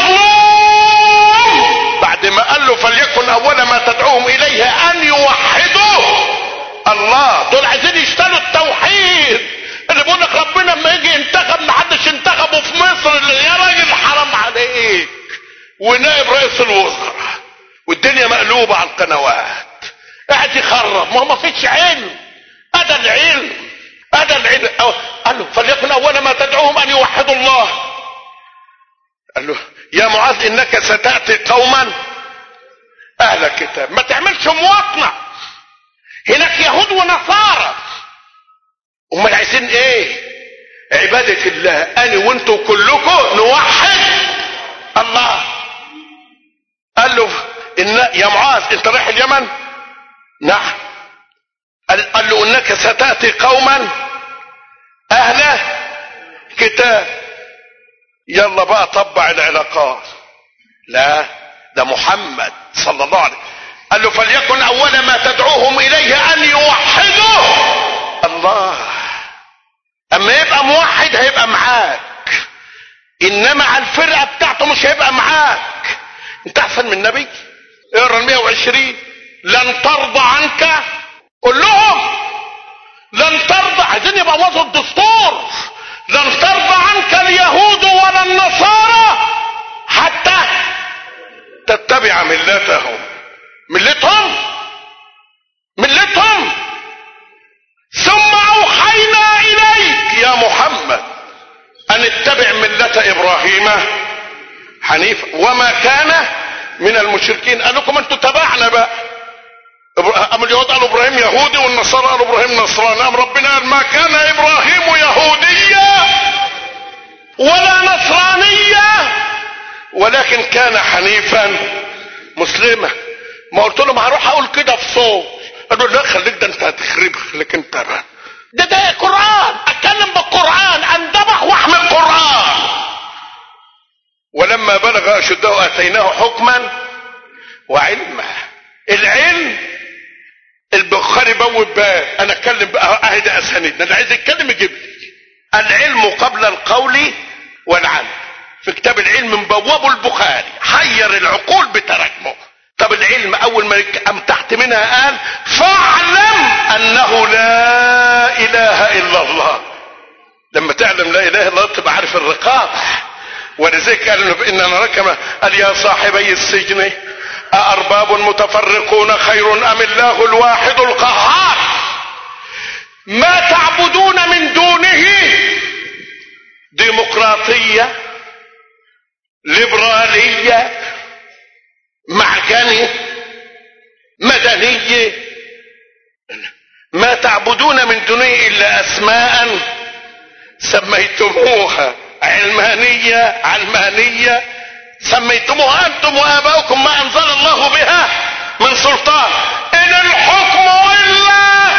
المظلوم بعد ما قال له فليكن اول ما تدعوهم اليه ان يوحدوه الله دول عايزين يشتروا التوحيد اللي بيقول لك ربنا لما يجي ينتخب محدش انتخبه في مصر اللي يا راجل حرام عليك ونائب رئيس الوزراء والدنيا مقلوبه على القنوات قاعد يخرب ما هو ما فيش علم هذا العلم هذا العلم قال له فليكن اول ما تدعوهم ان يوحدوا الله قال له يا معاذ انك ستاتي قوما اهل الكتاب ما تعملش مواطنه هناك يهود ونصارى امال عايزين ايه عبادة الله انا وانتوا كلكم نوحد الله إن يا معاذ انت رايح اليمن نعم قال, قال له انك ستاتي قوما اهل كتاب يلا بقى طبع العلاقات لا ده محمد صلى الله عليه قال له فليكن اول ما تدعوهم اليه ان يوحدوا الله اما يبقى موحد هيبقى معاك انما على الفرقه بتاعته مش هيبقى معاك انت احسن من النبي اقرا ال 120 لن ترضى عنك قول لهم لن ترضى عايزين يبوظوا الدستور لن ترضى عنك اليهود ولا النصارى حتى تتبع ملتهم ملتهم ملتهم ثم اوحينا اليك يا محمد ان اتبع مله ابراهيم حنيفا وما كان من المشركين قال لكم انتوا تبعنا بقى أم اليهود قالوا ابراهيم يهودي والنصارى قالوا ابراهيم نصراني أم ربنا قال ما كان ابراهيم يهوديا ولا نصرانيا ولكن كان حنيفا مسلما ما قلت لهم هروح اقول كده في صوت قالوا لا خليك ده انت هتخرب خليك انت بقى. ده ده قران اتكلم بالقران اندبح واحمل القران ولما بلغ اشده اتيناه حكما وعلما العلم البخاري بوب باب انا اتكلم بقى اهي ده اسانيدنا اللي عايز يتكلم يجيب لي العلم قبل القول والعمل في كتاب العلم مبوبه البخاري حير العقول بتراكمه طب العلم اول ما قام تحت منها قال فاعلم انه لا اله الا الله لما تعلم لا اله الا الله تبقى عارف الرقاب ولذلك قال ان نراك قال يا صاحبي السجن أأرباب متفرقون خير أم الله الواحد القهار ما تعبدون من دونه ديمقراطية ليبرالية معجني مدنية ما تعبدون من دونه إلا أسماء سميتموها علمانية علمانية سميتموها انتم واباؤكم ما انزل الله بها من سلطان ان الحكم الا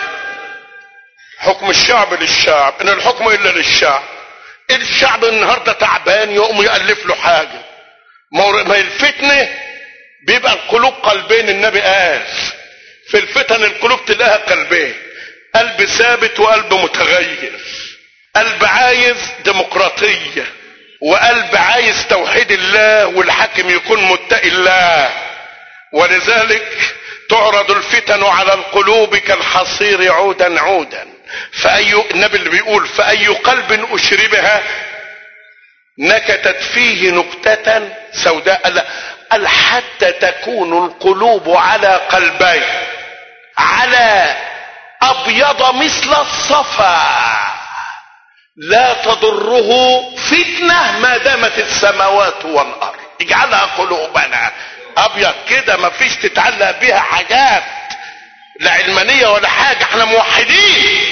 حكم الشعب للشعب ان الحكم الا للشعب الشعب النهارده تعبان يقوم يالف له حاجه ما الفتنه بيبقى القلوب قلبين النبي قال في الفتن القلوب تلاقيها قلبين قلب ثابت وقلب متغير قلب عايز ديمقراطيه وقلب عايز توحيد الله والحاكم يكون متقي الله ولذلك تعرض الفتن على القلوب كالحصير عودا عودا فأي النبي اللي بيقول فأي قلب أشربها نكتت فيه نكتة سوداء قال حتى تكون القلوب على قلبين على أبيض مثل الصفا لا تضره فتنة ما دامت السماوات والأرض اجعلها قلوبنا أبيض كده ما فيش تتعلق بيها حاجات لا علمانية ولا حاجة احنا موحدين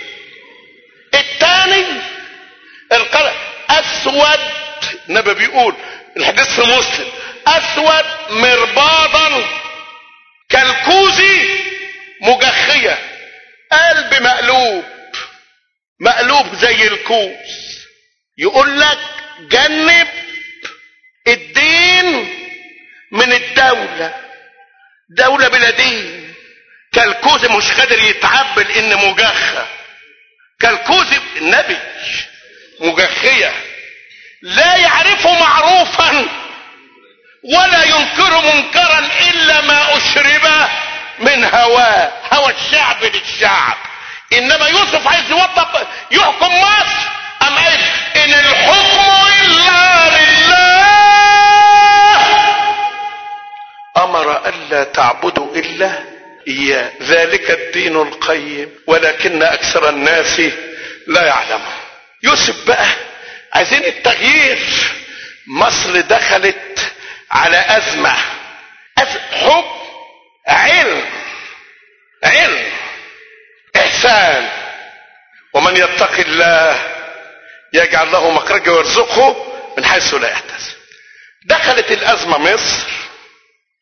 الثاني القلب أسود النبي بيقول الحديث في مسلم أسود مرباضا كالكوز مجخية قلب مقلوب مقلوب زي الكوس يقول لك جنب الدين من الدولة دولة بلا دين كالكوز مش قادر يتعبل ان مجخة كالكوز النبي مجخية لا يعرف معروفا ولا ينكر منكرا الا ما اشرب من هواه هوى الشعب للشعب انما يوسف عايز يوضب يحكم مصر ام قال ان الحكم الا لله امر الا تعبدوا الا اياه ذلك الدين القيم ولكن اكثر الناس لا يعلمون يوسف بقى عايزين التغيير مصر دخلت على ازمه أز... حب علم علم احسان ومن يتق الله يجعل له مخرجا ويرزقه من حيث لا يحتسب دخلت الازمه مصر هم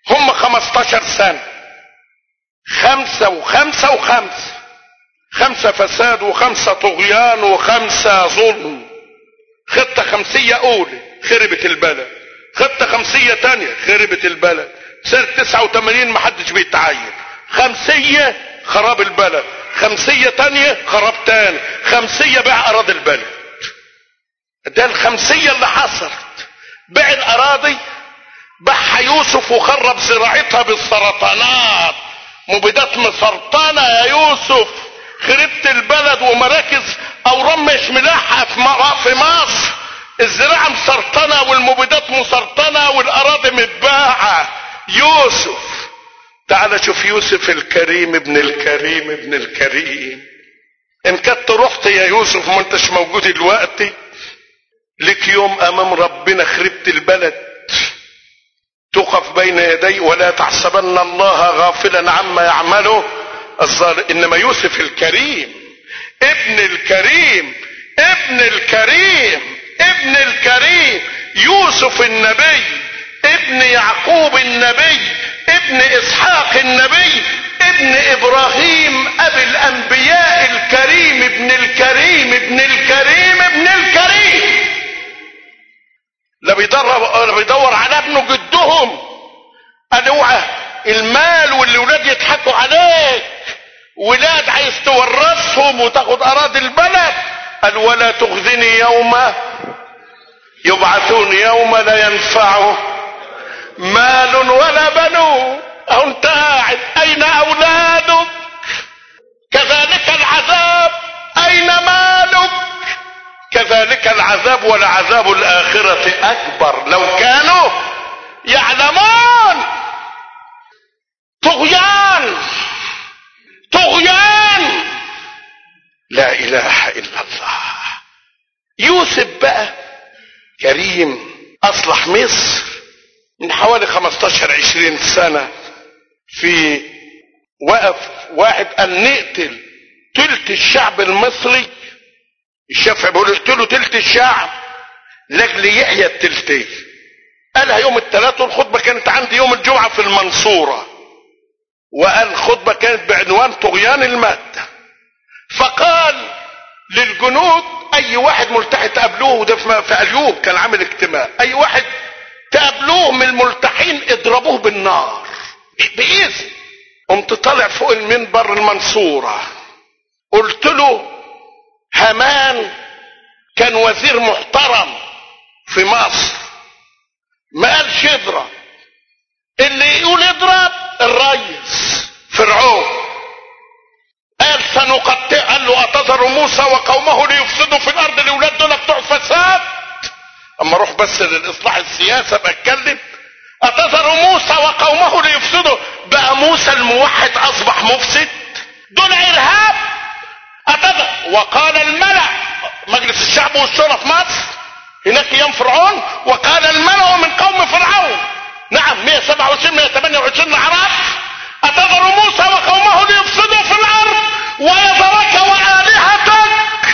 خمستاشر سنة خمسة وخمسة وخمسة خمسة فساد وخمسة طغيان وخمسة ظلم خطة خمسية أولى خربت البلد خطة خمسية تانية خربت البلد سنة 89 محدش بيتعين خمسية خراب البلد خمسية تانية خراب تاني خمسية بيع أراضي البلد ده الخمسية اللي حصلت بيع الأراضي باعها يوسف وخرب زراعتها بالسرطانات مبيدات مسرطنة يا يوسف خربت البلد ومراكز أورام مش ملاحة في م- في مصر الزراعة مسرطنة والمبيدات مسرطنة والأراضي متباعة يوسف تعال شوف يوسف الكريم ابن الكريم ابن الكريم ان كنت رحت يا يوسف ما انتش موجود دلوقتي لك يوم امام ربنا خربت البلد تقف بين يدي ولا تحسبن الله غافلا عما يعمله الظالم انما يوسف الكريم ابن الكريم ابن الكريم ابن الكريم يوسف النبي ابن يعقوب النبي ابن اسحاق النبي ابن ابراهيم ابي الانبياء الكريم ابن الكريم ابن الكريم ابن الكريم لا بيدور لا بيدور على ابنه جدهم قال اوعى المال والولاد يضحكوا عليك ولاد عايز تورثهم وتاخد اراضي البلد قال ولا تخزني يوم يبعثون يوم لا ينفع مال ولا بنون أو انت قاعد اين اولادك كذلك العذاب اين مالك كذلك العذاب ولعذاب الاخرة اكبر لو كانوا يعلمون طغيان طغيان لا اله الا الله يوسف بقى كريم اصلح مصر من حوالي 15 20 سنة في وقف واحد قال نقتل تلت الشعب المصري الشافعي بيقول اقتلوا تلت الشعب لاجل يحيى التلتين قالها يوم الثلاث والخطبة كانت عندي يوم الجمعة في المنصورة وقال خطبة كانت بعنوان طغيان المادة فقال للجنود اي واحد ملتحي تقابلوه وده في في ايوب كان عامل اجتماع اي واحد تقابلوه من الملتحين اضربوه بالنار باذن قمت طالع فوق المنبر المنصورة قلت له همان كان وزير محترم في مصر ما قالش اضرب اللي يقول اضرب الريس فرعون قال سنقطع قال له اتذر موسى وقومه ليفسدوا في الارض الاولاد دول بتوع فساد اما اروح بس للاصلاح السياسي ابقى اتكلم اتذر موسى وقومه ليفسدوا بقى موسى الموحد اصبح مفسد دول ارهاب أتذر وقال الملأ مجلس الشعب والشورى في مصر هناك ايام فرعون وقال الملأ من قوم فرعون نعم 127 128 اعراف أتذر موسى وقومه ليفسدوا في الأرض ويذرك وآلهتك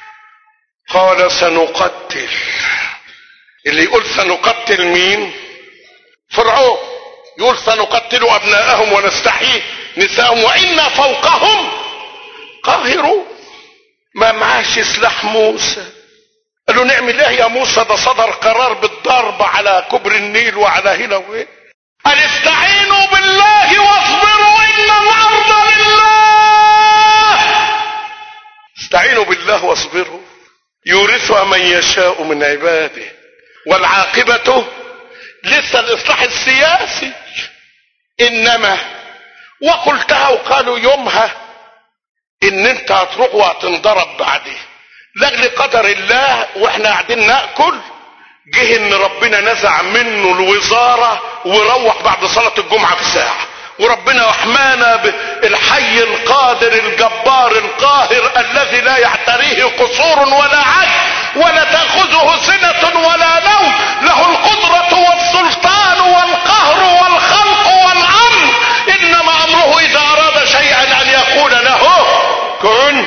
قال سنقتل اللي يقول سنقتل مين فرعون يقول سنقتل أبناءهم ونستحيي نساءهم وإنا فوقهم قاهرون ما معاش سلاح موسى قالوا نعمل ايه يا موسى ده صدر قرار بالضرب على كبر النيل وعلى هنا وين قال استعينوا بالله واصبروا ان الارض لله استعينوا بالله واصبروا يورثها من يشاء من عباده والعاقبة لسه الاصلاح السياسي انما وقلتها وقالوا يومها ان انت هتروح وهتنضرب بعدين لاجل قدر الله واحنا قاعدين ناكل جه ان ربنا نزع منه الوزارة وروح بعد صلاة الجمعة بساعة وربنا رحمانا بالحي القادر الجبار القاهر الذي لا يعتريه قصور ولا عجز ولا تأخذه سنة ولا نوم له القدرة والسلطان والقهر والخلق والأمر إنما أمره إذا أراد شيئا أن يقول له كن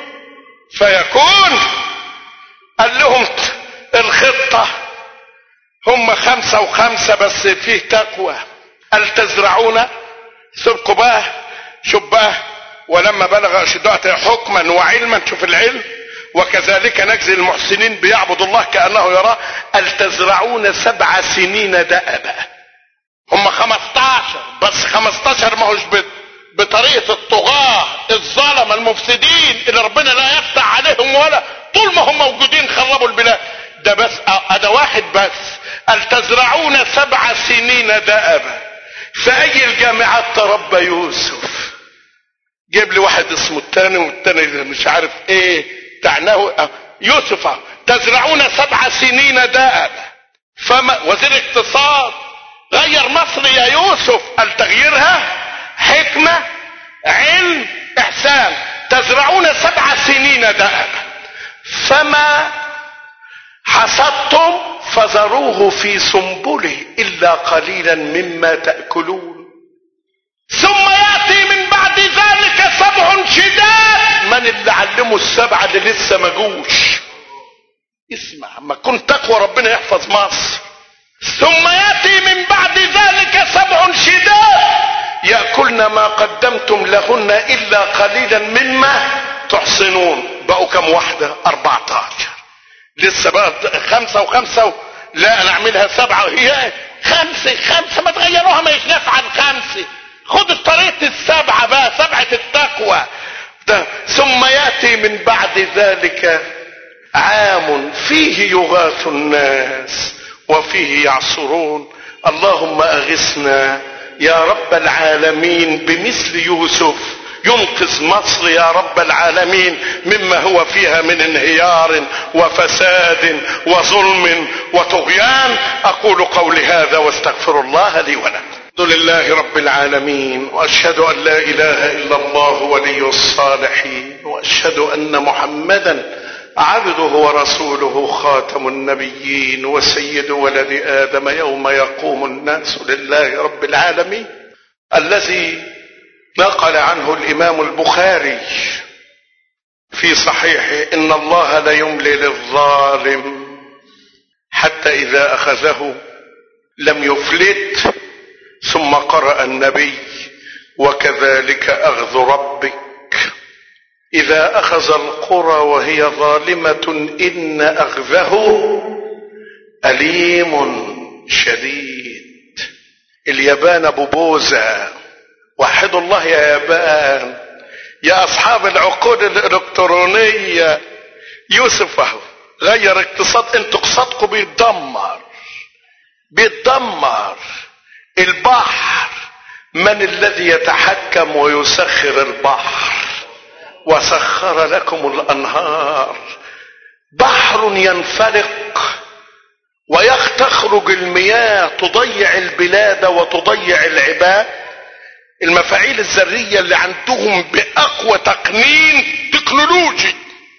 فيكون قال لهم الخطة هم خمسة وخمسة بس فيه تقوى هل تزرعون سبقوا بقى شوف بقى ولما بلغ اشدته حكما وعلما شوف العلم وكذلك نجزي المحسنين بيعبد الله كانه يراه هل تزرعون سبع سنين دأبا هم 15 بس 15 ما هوش بت- بطريقه الطغاه الظلمه المفسدين اللي ربنا لا يفتح عليهم ولا طول ما هم موجودين خربوا البلاد ده بس أ- ده واحد بس هل تزرعون سبع سنين دأبا في اي الجامعات تربى يوسف جيب لي واحد اسمه التاني والتاني مش عارف ايه تعناه يوسف أهو. تزرعون سبع سنين دأبا فما وزير اقتصاد غير مصر يا يوسف قال تغييرها حكمة علم احسان تزرعون سبع سنين دأبا فما حصدتم فذروه في سنبله الا قليلا مما تاكلون ثم ياتي من بعد ذلك سبع شداد من اللي علمه السبعه اللي لسه ما جوش اسمع اما كنت تقوى ربنا يحفظ مصر ثم ياتي من بعد ذلك سبع شداد ياكلن ما قدمتم لهن الا قليلا مما تحصنون بقوا كم واحده 14 لسه بقى خمسة وخمسة و... لا انا اعملها سبعة هي خمسة خمسة ما تغيروها ما يشناف عن خمسة خدوا طريقة السبعة بقى سبعة التقوى ده ثم ياتي من بعد ذلك عام فيه يغاث الناس وفيه يعصرون اللهم اغثنا يا رب العالمين بمثل يوسف ينقذ مصر يا رب العالمين مما هو فيها من انهيار وفساد وظلم وطغيان اقول قولي هذا واستغفر الله لي ولكم الحمد لله رب العالمين واشهد ان لا اله الا الله ولي الصالحين واشهد ان محمدا عبده ورسوله خاتم النبيين وسيد ولد ادم يوم يقوم الناس لله رب العالمين الذي نقل عنه الامام البخاري في صحيحه ان الله لا يملي للظالم حتى اذا اخذه لم يفلت ثم قرا النبي وكذلك اخذ ربك اذا اخذ القرى وهي ظالمه ان اخذه اليم شديد اليابان ابو بوزه وحدوا الله يا يابان يا اصحاب العقود الالكترونيه يوسف اهو غير اقتصاد انتوا اقتصادكم بيتدمر بيتدمر البحر من الذي يتحكم ويسخر البحر وسخر لكم الانهار بحر ينفلق ويختخرج المياه تضيع البلاد وتضيع العباد المفاعيل الذريه اللي عندهم باقوى تقنين تكنولوجي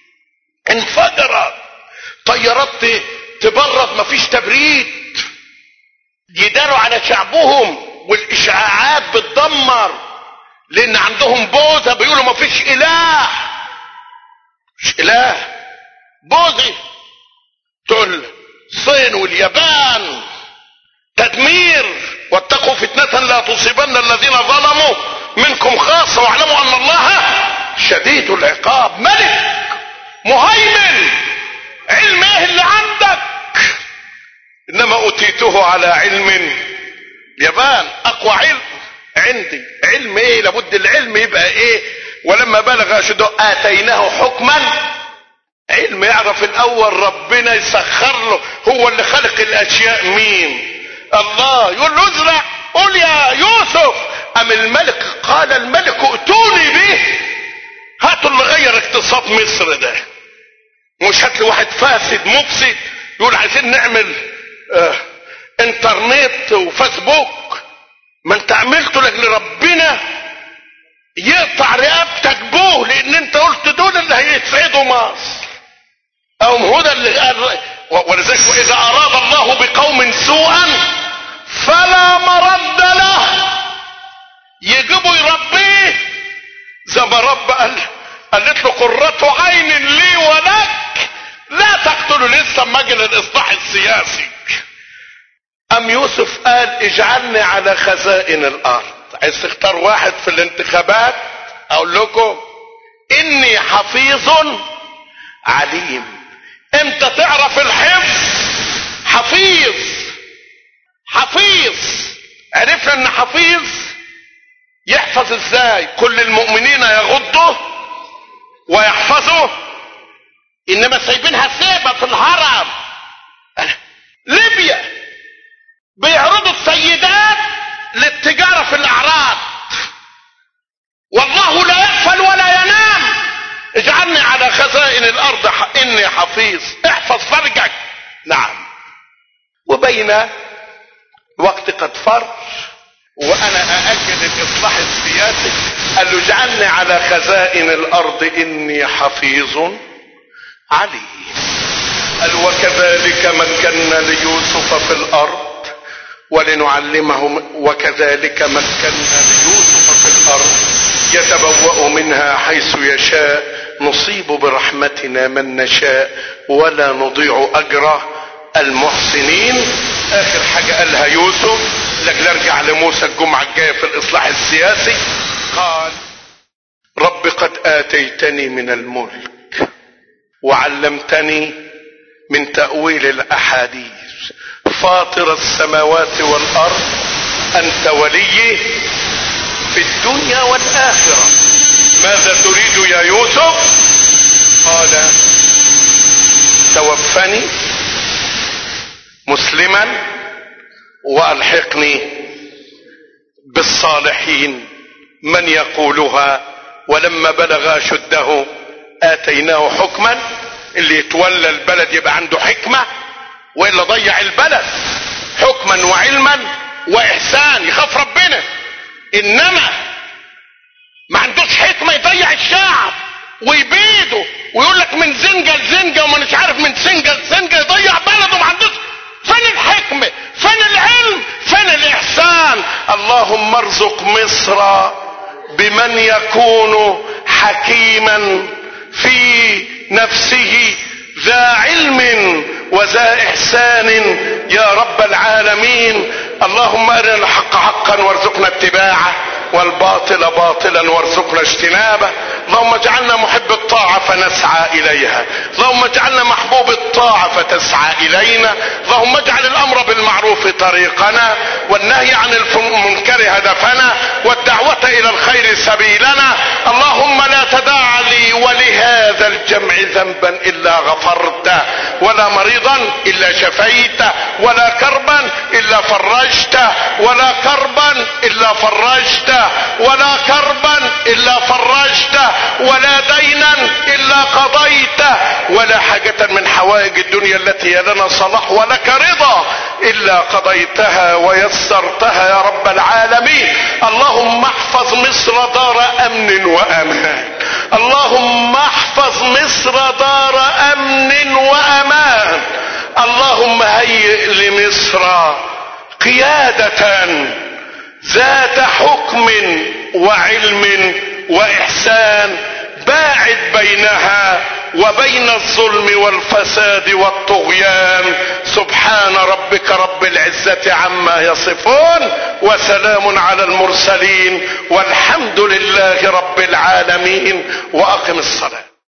انفجرت طيارات تبرد مفيش تبريد يداروا على شعبهم والاشعاعات بتدمر لان عندهم بوذا بيقولوا مفيش اله مش اله بوذي تقول الصين واليابان تدمير واتقوا فتنة لا تصيبن الذين ظلموا منكم خاصة واعلموا ان الله شديد العقاب ملك مهيمن علم ايه اللي عندك انما اوتيته على علم اليابان اقوى علم عندي علم ايه لابد العلم يبقى ايه ولما بلغ اشده اتيناه حكما علم يعرف الاول ربنا يسخر له هو اللي خلق الاشياء مين الله يقول له ازرع قول يا يوسف ام الملك قال الملك ائتوني به هاتوا اللي غير اقتصاد مصر ده مش هات لي واحد فاسد مفسد يقول عايزين نعمل اه انترنت وفيسبوك ما انت عملته لاجل ربنا يقطع رقبتك بوه لان انت قلت دول اللي هيسعدوا مصر او هدى اللي قال ولذلك واذا اراد الله بقوم سوءا فلا مرد له يجيبوا يربيه زي ما رب قال قالت له قرة عين لي ولك لا تقتلوا لسه اما اجي للاصلاح السياسي ام يوسف قال اجعلني على خزائن الارض عايز تختار واحد في الانتخابات اقول لكم اني حفيظ عليم امتى تعرف الحفظ حفيظ حفيظ عرفنا ان حفيظ يحفظ ازاي كل المؤمنين يغضوا ويحفظوا انما سايبينها سيبه في الهرم ليبيا بيعرضوا السيدات للتجارة في الأعراض والله لا يغفل ولا ينام اجعلني على خزائن الأرض إني حفيظ احفظ فرجك نعم وبين وقت قد فر وأنا أأكد الإصلاح السياسي قال له اجعلني على خزائن الأرض إني حفيظ عليم قال وكذلك مكنا ليوسف في الأرض ولنعلمه وكذلك مكنا ليوسف في الارض يتبوأ منها حيث يشاء نصيب برحمتنا من نشاء ولا نضيع اجر المحسنين اخر حاجة قالها يوسف لكن ارجع لموسى الجمعة الجاية في الاصلاح السياسي قال رب قد اتيتني من الملك وعلمتني من تأويل الاحاديث فاطر السماوات والارض انت ولي في الدنيا والاخره ماذا تريد يا يوسف قال توفني مسلما والحقني بالصالحين من يقولها ولما بلغ اشده اتيناه حكما اللي يتولى البلد يبقى عنده حكمه والا ضيع البلد حكما وعلما واحسان يخاف ربنا انما ما عندوش حكمه يضيع الشعب ويبيده ويقول لك من زنجه لزنجه وما مش عارف من سنجه لسنجه يضيع بلده ما عندوش فين الحكمه فين العلم فين الاحسان اللهم ارزق مصر بمن يكون حكيما في نفسه ذا علم وذا احسان يا رب العالمين اللهم ارنا الحق حقا وارزقنا اتباعه والباطل باطلا وارزقنا اجتنابه اللهم اجعلنا محب الطاعة فنسعى اليها اللهم اجعلنا محبوب الطاعة فتسعى الينا اللهم اجعل الامر بالمعروف طريقنا والنهي عن المنكر هدفنا والدعوة الى الخير سبيلنا اللهم لا تدع لي ولهذا الجمع ذنبا الا غفرته ولا مريضا الا شفيته ولا كربا الا فرجته ولا كربا الا فرجته ولا كربا الا فرجته ولا دينا الا قضيته ولا حاجة من حوائج الدنيا التي هي لنا صلاح ولك رضا الا قضيتها ويسرتها يا رب العالمين اللهم احفظ مصر دار امن وامان اللهم احفظ مصر دار امن وامان اللهم هيئ لمصر قيادة ذات حكم وعلم واحسان باعد بينها وبين الظلم والفساد والطغيان سبحان ربك رب العزة عما يصفون وسلام على المرسلين والحمد لله رب العالمين واقم الصلاة